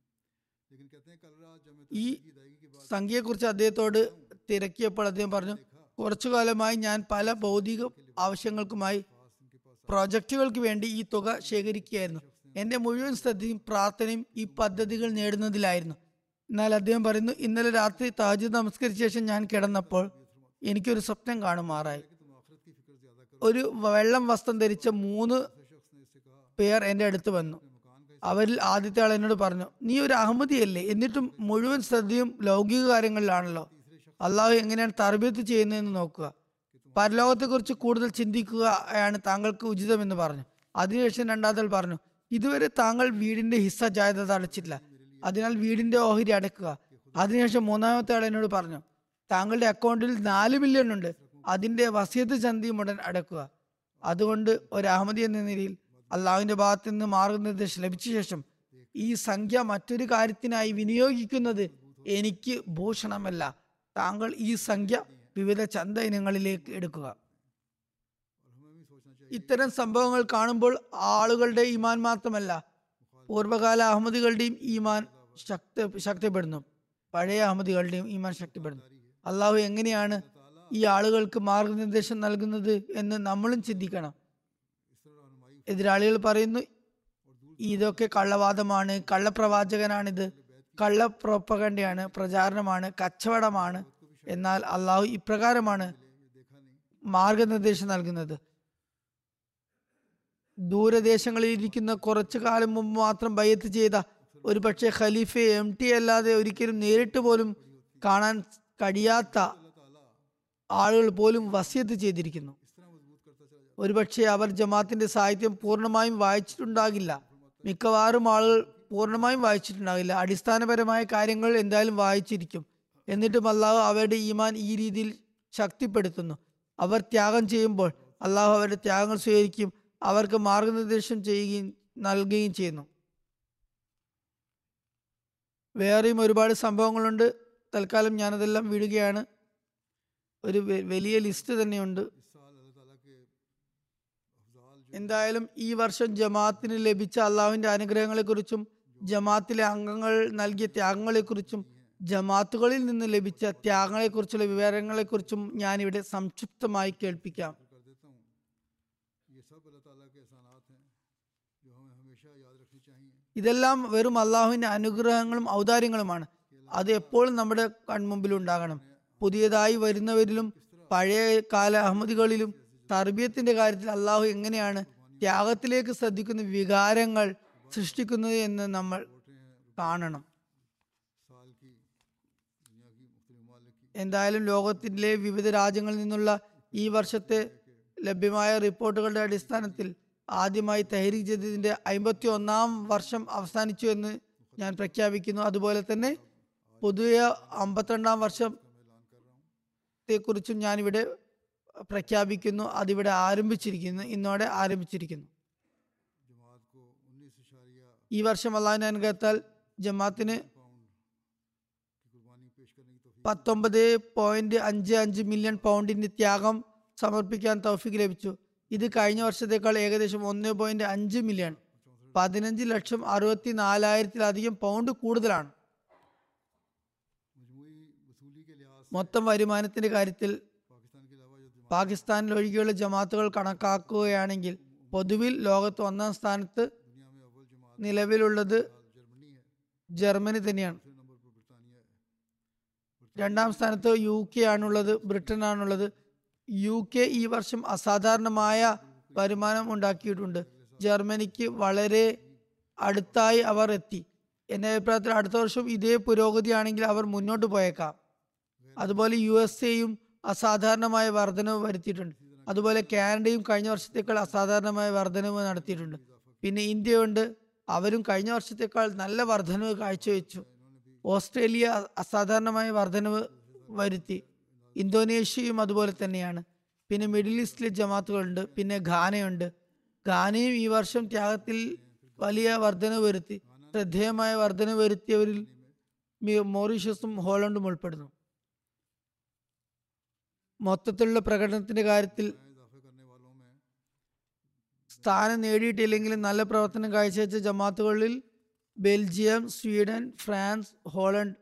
लेकिन कहते हैं कल रात जब मैं ഈ तस्वीर की अदायगी के बाद സംഖ്യയെക്കുറിച്ച് അദ്ദേഹത്തോട് തിരക്കിയപ്പോൾ അദ്ദേഹം പറഞ്ഞു കുറച്ചു കാലമായി ഞാൻ പല ഭൗതിക ആവശ്യങ്ങൾക്കുമായി പ്രോജക്റ്റുകൾക്ക് വേണ്ടി ഈ തുക ശേഖരിക്കുകയായിരുന്നു എന്റെ മുഴുവൻ ശ്രദ്ധയും പ്രാർത്ഥനയും ഈ പദ്ധതികൾ നേടുന്നതിലായിരുന്നു എന്നാൽ അദ്ദേഹം പറയുന്നു ഇന്നലെ രാത്രി താജ് നമസ്കരിച്ച ശേഷം ഞാൻ കിടന്നപ്പോൾ എനിക്കൊരു സ്വപ്നം കാണുമാറായി तुम आखिरत की फिक्र ज्यादा करो ഒരു വെള്ളം വസ്ത്രം ധരിച്ച മൂന്ന് शख्स ने इससे कहा പേർ എൻ്റെ അടുത്ത് വന്നു मकान का അവരിൽ ആദ്യത്തെ ആൾ എന്നോട് പറഞ്ഞു നീ ഒരു അഹമ്മദിയല്ലേ എന്നിട്ടും മുഴുവൻ ശ്രദ്ധയും ലൗകിക കാര്യങ്ങളിലാണല്ലോ അള്ളാഹു എങ്ങനെയാണ് തർബീത്ത് ചെയ്യുന്നതെന്ന് നോക്കുക പരലോകത്തെക്കുറിച്ച് കൂടുതൽ ചിന്തിക്കുകയാണ് താങ്കൾക്ക് ഉചിതമെന്ന് പറഞ്ഞു അതിനുശേഷം രണ്ടാമത്തെ ആൾ പറഞ്ഞു ഇതുവരെ താങ്കൾ വീടിന്റെ ഹിസ്സ ജായത അടച്ചിട്ടില്ല അതിനാൽ വീടിന്റെ ഓഹരി അടയ്ക്കുക അതിനുശേഷം മൂന്നാമത്തെ ആൾ എന്നോട് പറഞ്ഞു താങ്കളുടെ അക്കൗണ്ടിൽ നാല് മില്യൺ ഉണ്ട് അതിന്റെ വസിയത്ത് ചന്തിയും ഉടൻ അടക്കുക അതുകൊണ്ട് ഒരു അഹമ്മദി എന്ന നിലയിൽ അള്ളാഹുവിന്റെ ഭാഗത്ത് നിന്ന് മാർഗനിർദ്ദേശം ലഭിച്ച ശേഷം ഈ സംഖ്യ മറ്റൊരു കാര്യത്തിനായി വിനിയോഗിക്കുന്നത് എനിക്ക് ഭൂഷണമല്ല താങ്കൾ ഈ സംഖ്യ വിവിധ ചന്ത ഇനങ്ങളിലേക്ക് എടുക്കുക और हमें भी सोचना चाहिए ഇത്തരം സംഭവങ്ങൾ കാണുമ്പോൾ ആളുകളുടെ ഈമാൻ മാത്രമല്ല പൂർവ്വകാല അഹമ്മദികളുടെയും ഈമാൻ ശക്തി ശക്തിപ്പെടുന്നു പഴയ അഹമ്മദികളുടെയും ഈമാൻ ശക്തിപ്പെടുന്നു അള്ളാഹു എങ്ങനെയാണ് ഈ ആളുകൾക്ക് മാർഗനിർദ്ദേശം നൽകുന്നത് എന്ന് നമ്മളും ചിന്തിക്കണം इस तरह रहनुमाई എതിരാളികൾ പറയുന്നു ഇതൊക്കെ കള്ളവാദമാണ് കള്ളപ്രവാചകനാണിത് കള്ള പ്രൊപ്പകണ്ടയാണ് പ്രചാരണമാണ് കച്ചവടമാണ് എന്നാൽ അള്ളാഹു ഇപ്രകാരമാണ് देखा नहीं മാർഗനിർദ്ദേശം നൽകുന്നത് ദൂരദേശങ്ങളിൽ ഇരിക്കുന്ന കുറച്ചു കാലം മുമ്പ് മാത്രം ബയ്യത്ത് ചെയ്ത ഒരു പക്ഷേ ഖലീഫയെ എം ടി അല്ലാതെ ഒരിക്കലും നേരിട്ട് പോലും കാണാൻ കഴിയാത്ത ആളുകൾ പോലും വസിയത്ത് ചെയ്തിരിക്കുന്നു इस तरह मजबूत करता चला जाता ഒരുപക്ഷെ അവർ ജമാത്തിന്റെ സാഹിത്യം പൂർണ്ണമായും വായിച്ചിട്ടുണ്ടാകില്ല മിക്കവാറും ആളുകൾ പൂർണ്ണമായും വായിച്ചിട്ടുണ്ടാകില്ല അടിസ്ഥാനപരമായ കാര്യങ്ങൾ എന്തായാലും വായിച്ചിരിക്കും എന്നിട്ടും അള്ളാഹു അവരുടെ ഈമാൻ ഈ രീതിയിൽ ശക്തിപ്പെടുത്തുന്നു അവർ ത്യാഗം ചെയ്യുമ്പോൾ അള്ളാഹു അവരുടെ ത്യാഗങ്ങൾ സ്വീകരിക്കും അവർക്ക് മാർഗനിർദ്ദേശം ചെയ്യുകയും നൽകുകയും ചെയ്യുന്നു വേറെയും ഒരുപാട് സംഭവങ്ങളുണ്ട് തൽക്കാലം ഞാനതെല്ലാം വിടുകയാണ് ഒരു വെ- വലിയ ലിസ്റ്റ് തന്നെയുണ്ട് इस साल अल्लाह ताला के अफजाल जो എന്തായാലും ഈ വർഷം ജമാഅത്തിന് ലഭിച്ച അള്ളാഹുവിന്റെ അനുഗ്രഹങ്ങളെക്കുറിച്ചും ജമാഅത്തിലെ അംഗങ്ങൾ നൽകിയ ത്യാഗങ്ങളെക്കുറിച്ചും ജമാഅത്തുകളിൽ നിന്ന് ലഭിച്ച ത്യാഗങ്ങളെക്കുറിച്ചുള്ള വിവരങ്ങളെക്കുറിച്ചും ഞാനിവിടെ സംക്ഷിപ്തമായി കേൾപ്പിക്കാം कर देता हूँ ये सब अल्लाह ताला के एहसानात हैं जो हमें हमेशा याद रखनी चाहिए ഇതെല്ലാം വെറും അള്ളാഹുവിന്റെ അനുഗ്രഹങ്ങളും ഔദാര്യങ്ങളുമാണ് അത് എപ്പോഴും നമ്മുടെ കൺമുമ്പിൽ ഉണ്ടാകണം പുതിയതായി വരുന്നവരിലും പഴയ കാല അഹമ്മദികളിലും തർബീയത്തിന്റെ കാര്യത്തിൽ അള്ളാഹു എങ്ങനെയാണ് ത്യാഗത്തിലേക്ക് ശ്രദ്ധിക്കുന്ന വികാരങ്ങൾ സൃഷ്ടിക്കുന്നത് എന്ന് നമ്മൾ കാണണം साल की दुनिया की मुख्तलि ममालिक की എന്തായാലും ലോകത്തിലെ വിവിധ രാജ്യങ്ങളിൽ നിന്നുള്ള ഈ വർഷത്തെ ലഭ്യമായ റിപ്പോർട്ടുകളുടെ അടിസ്ഥാനത്തിൽ ആദ്യമായി തെഹരീഖ് ജദീദിന്റെ അമ്പത്തി ഒന്നാം വർഷം അവസാനിച്ചു എന്ന് ഞാൻ പ്രഖ്യാപിക്കുന്നു അതുപോലെ തന്നെ പുതിയ അമ്പത്തിരണ്ടാം വർഷത്തെ കുറിച്ചും ഞാനിവിടെ പ്രഖ്യാപിക്കുന്നു അതിവിടെ ആരംഭിച്ചിരിക്കുന്നു ഇന്നോടെ ആരംഭിച്ചിരിക്കുന്നു जमात को उन्नीस इशारिया ഈ വർഷം അള്ളാഹിന്റെ അനുഗ്രഹത്താൽ ജമാത്തിന് पाउंड की कुर्बानी पेश करने की तोफीक പത്തൊമ്പത് പോയിന്റ് അഞ്ച് അഞ്ച് മില്യൺ പൗണ്ടിന്റെ ത്യാഗം സമർപ്പിക്കാൻ തൗഫീക്ക് ലഭിച്ചു ഇത് കഴിഞ്ഞ വർഷത്തേക്കാൾ ഏകദേശം ഒന്ന് പോയിന്റ് അഞ്ച് മില്യൺ പതിനഞ്ച് ലക്ഷം അറുപത്തി നാലായിരത്തിലധികം പൗണ്ട് കൂടുതലാണ് मजमूई वसूली के लिहाज से മൊത്തം വരുമാനത്തിന്റെ കാര്യത്തിൽ पाकिस्तान के अलावा जो जमात പാകിസ്ഥാനിൽ ഒഴികെയുള്ള ജമാത്തുകൾ കണക്കാക്കുകയാണെങ്കിൽ പൊതുവിൽ ലോകത്ത് ഒന്നാം സ്ഥാനത്ത് दुनिया में अव्वल जमात നിലവിലുള്ളത് फिलहाल जर्मनी है ജർമ്മനി തന്നെയാണ് दूसरे नंबर पर बरतानिया है രണ്ടാം സ്ഥാനത്ത് യു കെ ആണുള്ളത് ബ്രിട്ടൻ ആണുള്ളത് യു കെ ഈ വർഷം അസാധാരണമായ വരുമാനം ഉണ്ടാക്കിയിട്ടുണ്ട് ജർമ്മനിക്ക് വളരെ അടുത്തായി അവർ എത്തി എന്റെ അഭിപ്രായത്തിൽ അടുത്ത വർഷം ഇതേ പുരോഗതിയാണെങ്കിൽ അവർ മുന്നോട്ട് പോയേക്കാം അതുപോലെ യു എസ് എയും അസാധാരണമായ വർധനവ് വരുത്തിയിട്ടുണ്ട് അതുപോലെ കാനഡയും കഴിഞ്ഞ വർഷത്തേക്കാൾ അസാധാരണമായ വർധനവ് നടത്തിയിട്ടുണ്ട് പിന്നെ ഇന്ത്യയുണ്ട് അവരും കഴിഞ്ഞ വർഷത്തേക്കാൾ നല്ല വർധനവ് കാഴ്ചവെച്ചു ഓസ്ട്രേലിയ അസാധാരണമായ വർധനവ് വരുത്തി ഇന്തോനേഷ്യയും അതുപോലെ തന്നെയാണ് പിന്നെ മിഡിൽ ഈസ്റ്റിലെ ജമാത്തുകളുണ്ട് പിന്നെ ഘാനയുണ്ട് ഘാനയും ഈ വർഷം ത്യാഗത്തിൽ വലിയ വർധനവ് വരുത്തി ശ്രദ്ധേയമായ വർധനവ് വരുത്തിയവരിൽ മി- മൗറീഷ്യസും ഹോളണ്ടും ഉൾപ്പെടുന്നു മൊത്തത്തിലുള്ള പ്രകടനത്തിന്റെ കാര്യത്തിൽ में इजाफे करने वालों में സ്ഥാനം നേടിയിട്ടില്ലെങ്കിലും നല്ല പ്രവർത്തനം കാഴ്ചവെച്ച ജമാത്തുകളിൽ Belgium Sweden France Holland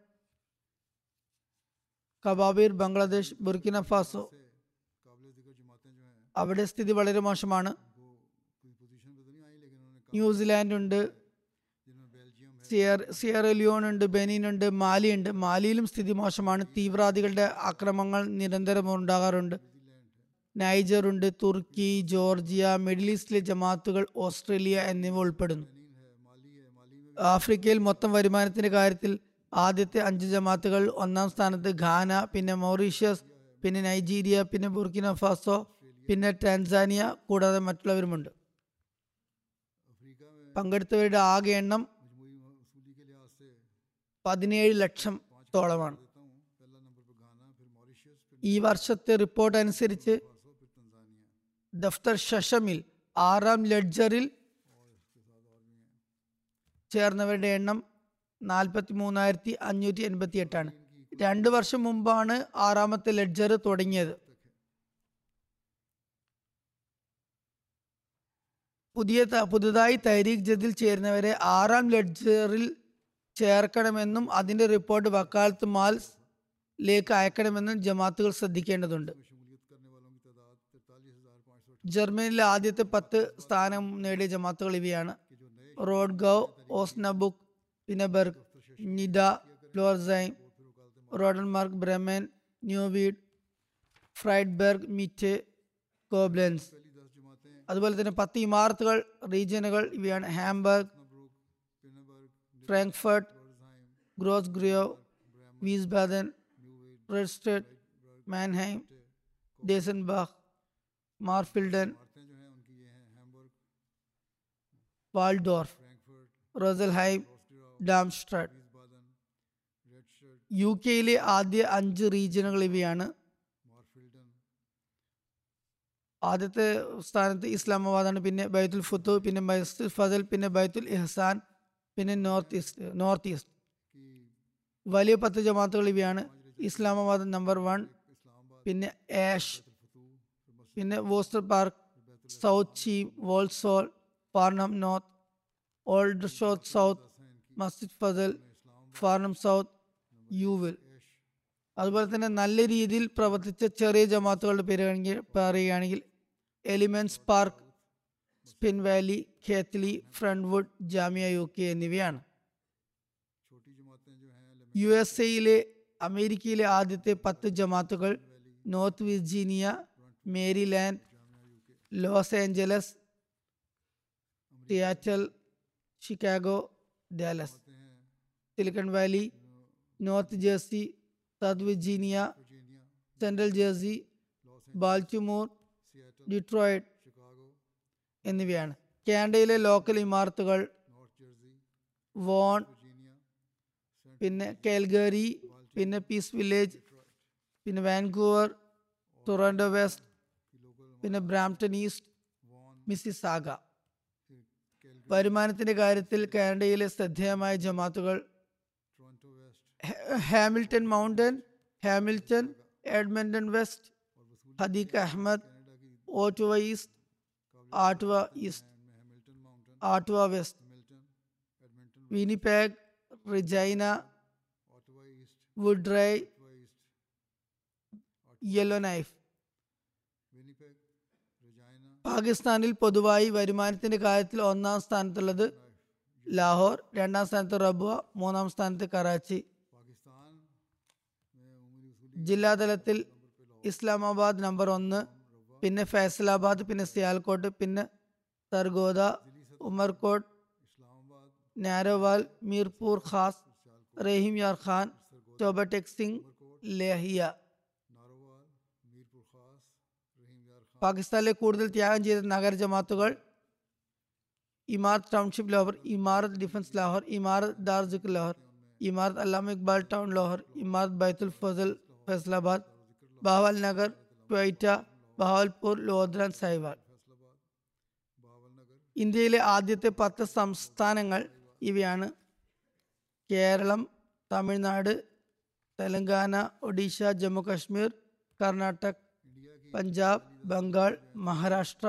Kababir Bangladesh Burkina Faso से काबिल जिक्र जमातें जो हैं അവിടെ സ്ഥിതി വളരെ മോശമാണ് वो कोई पोजीशन पे तो नहीं आई लेकिन उन्होंने ന്യൂസിലാൻഡ് ഉണ്ട് जिनमें बेल्जियम है സിയർ സിയർ ലിയോൺ ഉണ്ട് ബെനിൻ ഉണ്ട് മാലി ഉണ്ട് മാലിയിലും സ്ഥിതി മോശമാണ് തീവ്രവാദികളുടെ ആക്രമണങ്ങൾ നിരന്തരം ഉണ്ടാകാറുണ്ട് നൈജർ ഉണ്ട് തുർക്കി ജോർജിയ മിഡിൽ ഈസ്റ്റിലെ ജമാത്തുകൾ ഓസ്ട്രേലിയ എന്നിവ ഉൾപ്പെടുന്നു बेनिन है माली है माली में ആഫ്രിക്കയിൽ മൊത്തം വരുമാനത്തിന്റെ കാര്യത്തിൽ ആദ്യത്തെ അഞ്ച് ജമാത്തുകൾ ഒന്നാം സ്ഥാനത്ത് ഘാന പിന്നെ മൗറീഷ്യസ് പിന്നെ നൈജീരിയ പിന്നെ ബുർക്കിന ഫാസോ പിന്നെ ടാൻസാനിയ കൂടാതെ മറ്റുള്ളവരുമുണ്ട് अफ्रीका में പങ്കെടുത്തവരുടെ ആകെ എണ്ണം मजमूई वसूली के लिहाज से പതിനേഴ് ലക്ഷത്തോളമാണ് देता हूँ पहला नंबर पर घाना फिर मॉरिशस फिर ഈ വർഷത്തെ റിപ്പോർട്ട് അനുസരിച്ച് फासो फिर तंजानिया ദഫ്തർ ഷഷമിൽ ആറാം ലെഡ്ജറിൽ और इसके साथ और भी हैं ചേർന്നവരുടെ എണ്ണം നാൽപ്പത്തി മൂന്നായിരത്തി അഞ്ഞൂറ്റി എൺപത്തി എട്ടാണ് രണ്ട് വർഷം മുമ്പാണ് ആറാമത്തെ ലെഡ്ജർ തുടങ്ങിയത് तक है പുതിയ ത- പുതുതായി തഹരീഖ് ജദിൽ ചേരുന്നവരെ ആറാം ലെഡ്ജറിൽ ചേർക്കണമെന്നും അതിന്റെ റിപ്പോർട്ട് വക്കാലത്ത് മാൽസിലേക്ക് അയക്കണമെന്നും ജമാത്തുകൾ ശ്രദ്ധിക്കേണ്ടതുണ്ട് में शमूलियत करने वालों की तादाद तैतालीस हज़ार पाँच सौ ജർമ്മനിയിലെ ആദ്യത്തെ പത്ത് സ്ഥാനം നേടിയ ജമാത്തുകൾ ഇവയാണ് के जो नए റോഡ്ഗവ് ഓസ്നബുക്ക് പിനബർഗ് നിഡ ഫ്ലോർസൈം और फिर वकालत റോഡൻമാർക്ക് ബ്രഹ്മൻ ന്യൂവീഡ് ഫ്രൈഡ്ബർഗ് മിറ്റ് കോബ്ലൻസ് पहली दस जमातें അതുപോലെ തന്നെ പത്ത് ഇമാരത്തുകൾ റീജിയനുകൾ ഇവയാണ് ഹാംബർഗ് नब्रुक पिनबर्ग ഫ്രാങ്ക്ഫർട്ട് लोर्सहाइम Gross Gerau Bremen Wiesbaden Neuwied Riedstadt Mannheim Dietzenbach Morfelden इमारतें जो हैं उनकी ये हैं हैम्बर्ग വാൾഡോർഫ് फ्रैंकफर्ट റോസൽഹൈം रोस्टिराउ ഡാംസ്ട്രഡ് वीसबादन रेडशर्ट യു കെയിലെ ആദ്യ അഞ്ച് റീജിയനുകൾ ഇവയാണ് मार्फिल्डन ആദ്യത്തെ സ്ഥാനത്ത് ഇസ്ലാമാബാദാണ് പിന്നെ ബൈത്തുൽ ഫുത്തു പിന്നെ ബൈത്തുൽ ഫസൽ പിന്നെ ബൈത്തുൽ ഇഹ്സാൻ പിന്നെ നോർത്ത് ഈസ്റ്റ് നോർത്ത് ഈസ്റ്റ് की വലിയ പത്ത് ജമാത്തുകൾ ഇവയാണ് ഇസ്ലാമാബാദ് നമ്പർ വൺ इस्लामाबाद പിന്നെ ആഷ് फतू फिर मस्जिद പിന്നെ Worcester Park South Cheam Walsall Farnham North Old ഷോത്ത് സൗത്ത് दस हैं इनकी മസ്ജിദ് ഫസൽ Islamabad Farnham South Yeovil Ash അതുപോലെ തന്നെ നല്ല രീതിയിൽ പ്രവർത്തിച്ച ചെറിയ ജമാത്തുകളുടെ പേര് പറയുകയാണെങ്കിൽ എലിമെന്റ്സ് പാർക്ക് സ്പിൻ വാലി ഖേത്ലി ഫ്രണ്ട്വുഡ് ജാമിയ യു കെ എന്നിവയാണ് छोटी जमातें जो हैं യു എസ് എയിലെ അമേരിക്കയിലെ ആദ്യത്തെ പത്ത് ജമാത്തുകൾ North Virginia Maryland Jamia UK Los Angeles Seattle Chicago Dallas हैं Silicon Valley North Jersey South Virginia Virginia Central Jersey Los Baltimore Seattle Detroit Chicago എന്നിവയാണ് കാനഡയിലെ ലോക്കൽ ഇമാരത്തുകൾ North Jersey Vaughan Virginia Saint പിന്നെ കാൽഗറി പിന്നെ പീസ് വില്ലേജ് डिट्रॉइट പിന്നെ Vancouver Toronto West की local പിന്നെ Brampton East Vaughan Mississauga फिर Calgary വരുമാനത്തിന്റെ കാര്യത്തിൽ കാനഡയിലെ ശ്രദ്ധേയമായ ജമാത്തുകൾ टोरंटो वेस्ट ഹാ- Hamilton Mountain Hamilton Edmonton west और वसूल ഹദീഖ് അഹമ്മദ് कनाडा की ഓട്ടുവ ഈസ്റ്റ് ആട്ടുവ ഈസ്റ്റ് में Hamilton Mountain Ottawa West Hamilton Edmonton Winnipeg Regina Ottawa East വുഡ്രൈ Ottawa East Yellowknife Winnipeg Regina പാകിസ്ഥാനിൽ പൊതുവായി വരുമാനത്തിന്റെ കാര്യത്തിൽ ഒന്നാം സ്ഥാനത്തുള്ളത് ലാഹോർ രണ്ടാം സ്ഥാനത്ത് റബുവ മൂന്നാം സ്ഥാനത്ത് കറാച്ചി पाकिस्तान में उमरी वसूली ജില്ലാതലത്തിൽ ഇസ്ലാമാബാദ് നമ്പർ ഒന്ന് പിന്നെ ഫൈസലാബാദ് പിന്നെ സിയാൽകോട്ട് പിന്നെ സർഗോദ ഉമർകോട്ട് इस्लामाबाद നാരോവാൽ മീർപൂർ ഖാസ് റഹീം യാർ ഖാൻ ടോബടെക് സിംഗ് ലേഹിയ नारोवाल मीरपुर खास रहीम यार खान പാകിസ്ഥാനിലെ കൂടുതൽ ത്യാഗം ചെയ്ത നഗര ജമാത്തുകൾ ഇമാരത്ത് ടൗൺഷിപ്പ് ലാഹോർ ഇമാരത്ത് ഡിഫൻസ് ലാഹോർ ഇമാരത്ത് ദാർജുക്ക് ലാഹോർ ഇമാരത്ത് അല്ലാമ ഇക്ബാൽ ടൗൺ ലാഹോർ ഇമാരത്ത് ബൈത്തുൽ ഫസൽ ഫൈസലാബാദ് ബഹവൽ നഗർ ട്വൈറ്റ ബഹവൽപൂർ ലോദ്രാൻ സാഹിവാൾ फैसलाबाद बावल नगर ഇന്ത്യയിലെ ആദ്യത്തെ പത്ത് സംസ്ഥാനങ്ങൾ ഇവയാണ് കേരളം തമിഴ്നാട് തെലങ്കാന ഒഡീഷ ജമ്മു കാശ്മീർ കർണാടക इंडिया की പഞ്ചാബ് ബംഗാൾ മഹാരാഷ്ട്ര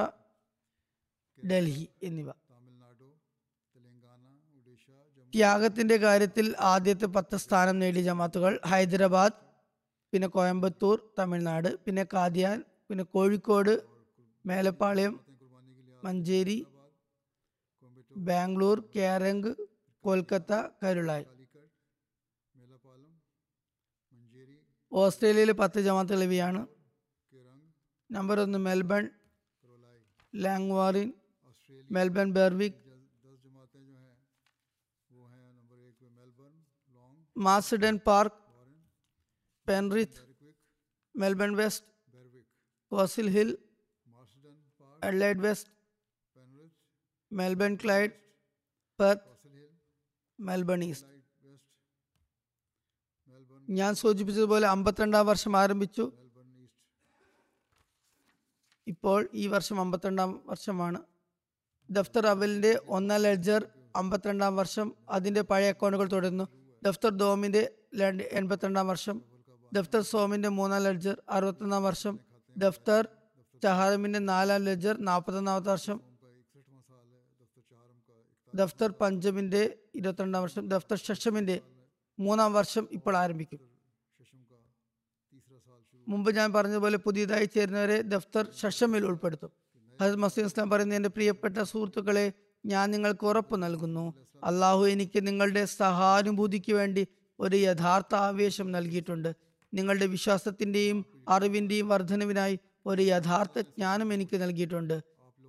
ഡൽഹി എന്നിവ तमिलनाडु तेलंगाना उड़ीसा जम्मू ത്യാഗത്തിന്റെ കാര്യത്തിൽ ആദ്യത്തെ പത്ത് സ്ഥാനം നേടിയ ജമാത്തുകൾ ഹൈദരാബാദ് പിന്നെ കോയമ്പത്തൂർ തമിഴ്നാട് പിന്നെ കാദിയാൻ പിന്നെ കോഴിക്കോട് മേലപ്പാളയം कुर्बानी के लिए മഞ്ചേരി कोयम्बटूर ബാംഗ്ലൂർ കേരങ് കൊൽക്കത്ത കരുളായി कालीकट मेलापालम मंजेरी ഓസ്ട്രേലിയയിലെ പത്ത് ജമാത്തുകൾ ഇവയാണ് केरंग നമ്പർ ഒന്ന് മെൽബൺ करोलाई ലാങ്വാറിൻ ऑस्ट्रेलिया മെൽബൺ ബെർവിക് जल- दस जमातें जो हैं वो हैं नंबर एक पे Melbourne Long Marsden Park Warren Penrith Berwick Melbourne West Berwick Castle Hill Marsden Park Adelaide West Penrith Melbourne Clyde Perth Castle Hill Melbourne East लाइट वेस्ट मेलबर्न ഞാൻ സൂചിപ്പിച്ചതുപോലെ അമ്പത്തിരണ്ടാം വർഷം ആരംഭിച്ചു मेलबर्न ഇപ്പോൾ ഈ വർഷം അമ്പത്തിരണ്ടാം വർഷമാണ് ദഫ്തർ അവലിന്റെ ഒന്നാം ലെഡ്ജർ അമ്പത്തിരണ്ടാം വർഷം അതിന്റെ പഴയ അക്കൗണ്ടുകൾ തുടരുന്നു ദഫ്തർ ദോമിന്റെ രണ്ട് എൺപത്തിരണ്ടാം വർഷം ദഫ്തർ സോമിന്റെ മൂന്നാം ലെഡ്ജർ അറുപത്തൊന്നാം വർഷം ദഫ്തർ ചഹാറമിന്റെ നാലാം ലെഡ്ജർ നാൽപ്പത്തൊന്നാമത്തെ വർഷം ദഫ്തർ പഞ്ചമിന്റെ ഇരുപത്തിരണ്ടാം വർഷം ദഫ്തർ ഷഷമിന്റെ മൂന്നാം വർഷം ഇപ്പോൾ ആരംഭിക്കും മുമ്പ് ഞാൻ പറഞ്ഞതുപോലെ പുതിയതായി ചേരുന്നവരെ ദഫ്തർ ഷഷമിൽ ഉൾപ്പെടുത്തും ഹസരത് മസീദ് ഇസ്ലാം പറയുന്ന എൻ്റെ പ്രിയപ്പെട്ട സുഹൃത്തുക്കളെ ഞാൻ നിങ്ങൾക്ക് ഉറപ്പ് നൽകുന്നു അള്ളാഹു എനിക്ക് നിങ്ങളുടെ സഹാനുഭൂതിക്ക് വേണ്ടി ഒരു യഥാർത്ഥ ആവേശം നൽകിയിട്ടുണ്ട് നിങ്ങളുടെ വിശ്വാസത്തിന്റെയും അറിവിന്റെയും വർധനവിനായി ഒരു യഥാർത്ഥ ജ്ഞാനം എനിക്ക് നൽകിയിട്ടുണ്ട്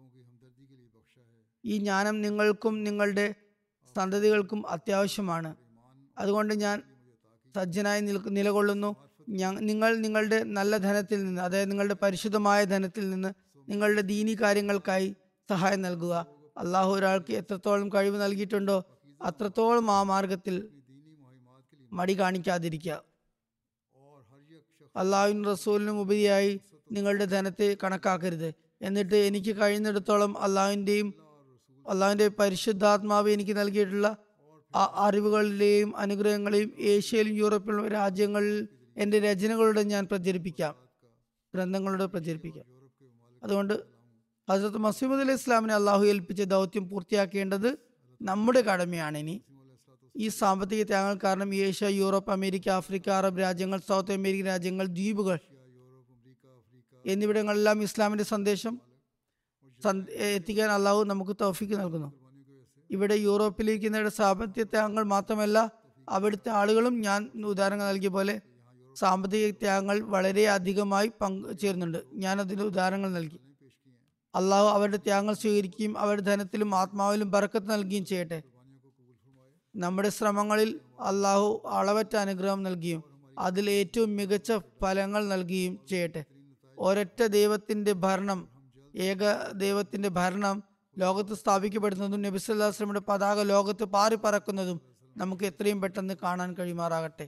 ഈ ജ്ഞാനം നിങ്ങൾക്കും നിങ്ങളുടെ സന്തതികൾക്കും അത്യാവശ്യമാണ് അതുകൊണ്ട് ഞാൻ സജ്ജനായി നിൽക്കു നിലകൊള്ളുന്നു ഞ- നിങ്ങൾ നിങ്ങളുടെ നല്ല ധനത്തിൽ നിന്ന് അതായത് നിങ്ങളുടെ പരിശുദ്ധമായ ധനത്തിൽ നിന്ന് നിങ്ങളുടെ ദീനി കാര്യങ്ങൾക്കായി സഹായം നൽകുക അള്ളാഹു ഒരാൾക്ക് എത്രത്തോളം കഴിവ് നൽകിയിട്ടുണ്ടോ അത്രത്തോളം ആ മാർഗത്തിൽ മടി കാണിക്കാതിരിക്കുക അള്ളാഹുവിനും റസൂലിനും ഉപരിയായി നിങ്ങളുടെ ധനത്തെ കണക്കാക്കരുത് എന്നിട്ട് എനിക്ക് കഴിയുന്നിടത്തോളം അള്ളാഹുവിൻ്റെയും അള്ളാഹുവിൻ്റെ പരിശുദ്ധാത്മാവ് എനിക്ക് നൽകിയിട്ടുള്ള ആ അറിവുകളിലെയും അനുഗ്രഹങ്ങളെയും ഏഷ്യയിലും യൂറോപ്പിലും രാജ്യങ്ങളിൽ എൻ്റെ രചനകളുടെ ഞാൻ പ്രചരിപ്പിക്കാം ഗ്രന്ഥങ്ങളുടെ പ്രചരിപ്പിക്കാം അതുകൊണ്ട് ഹസരത്ത് മസീമദ് അലി ഇസ്ലാമിനെ അള്ളാഹു ഏൽപ്പിച്ച ദൗത്യം പൂർത്തിയാക്കേണ്ടത് നമ്മുടെ കടമയാണ് ഇനി ഈ സാമ്പത്തിക ത്യാഗങ്ങൾ കാരണം Asia Europe America Africa Arab രാജ്യങ്ങൾ സൗത്ത് അമേരിക്കൻ രാജ്യങ്ങൾ ദ്വീപുകൾ എന്നിവിടങ്ങളെല്ലാം ഇസ്ലാമിന്റെ സന്ദേശം സന്ദ- എത്തിക്കാൻ അള്ളാഹു നമുക്ക് തൗഫിക്ക് നൽകുന്നു ഇവിടെ യൂറോപ്പിലിരിക്കുന്നവരുടെ സാമ്പത്തിക ത്യാഗങ്ങൾ മാത്രമല്ല അവിടുത്തെ ആളുകളും ഞാൻ ഉദാഹരണങ്ങൾ നൽകിയ പോലെ സാമ്പത്തിക ത്യാഗങ്ങൾ വളരെ അധികമായി പങ്കു ചേരുന്നുണ്ട് ഞാൻ അതിന് ഉദാഹരണങ്ങൾ നൽകി അള്ളാഹു അവരുടെ ത്യാഗങ്ങൾ സ്വീകരിക്കുകയും അവരുടെ ധനത്തിലും ആത്മാവിലും ബറക്കത്ത് നൽകുകയും ചെയ്യട്ടെ നമ്മുടെ ശ്രമങ്ങളിൽ അള്ളാഹു അളവറ്റ അനുഗ്രഹം നൽകുകയും അതിൽ ഏറ്റവും മികച്ച ഫലങ്ങൾ നൽകുകയും ചെയ്യട്ടെ ഒരൊറ്റ ദൈവത്തിന്റെ ഭരണം ഏക ദൈവത്തിന്റെ ഭരണം ലോകത്ത് സ്ഥാപിക്കപ്പെടുന്നതും നബി സല്ലല്ലാഹു അലൈഹി വസല്ലമയുടെ പതാക ലോകത്ത് പാറി പറക്കുന്നതും നമുക്ക് എത്രയും പെട്ടെന്ന് കാണാൻ കഴിയുമാറാകട്ടെ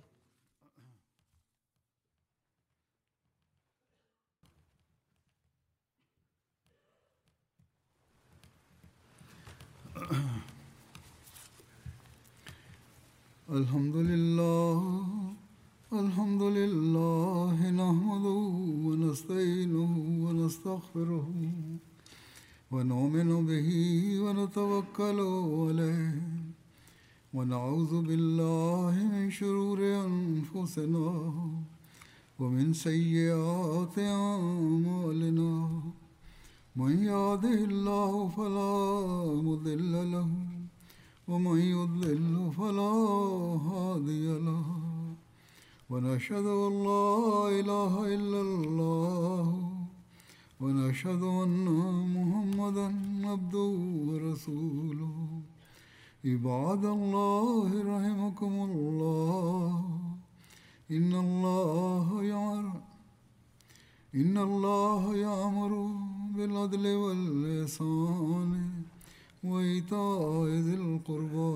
الحمد لله الحمد لله نحمده ونستعينه ونستغفره ونؤمن به ونتوكل عليه ونعوذ بالله من شرور أنفسنا ومن سيئات أعمالنا من يهده الله فلا مضل له ومن يضلل فلا هادي له ونشهد ان لا اله الا الله ونشهد ان محمدا عبده ورسوله عباد الله رحمكم الله ان الله يعلم إن الله يأمر بالعدل والإحسان وإيتاء ذي القربى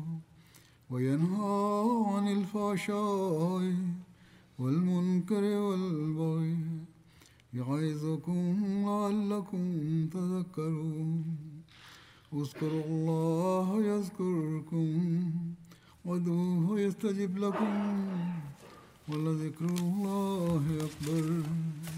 وينهى عن الفحشاء والمنكر والبغي يعظكم لعلكم تذكرون اذكروا الله يذكركم وادعوه يستجب لكم ولذكر الله أكبر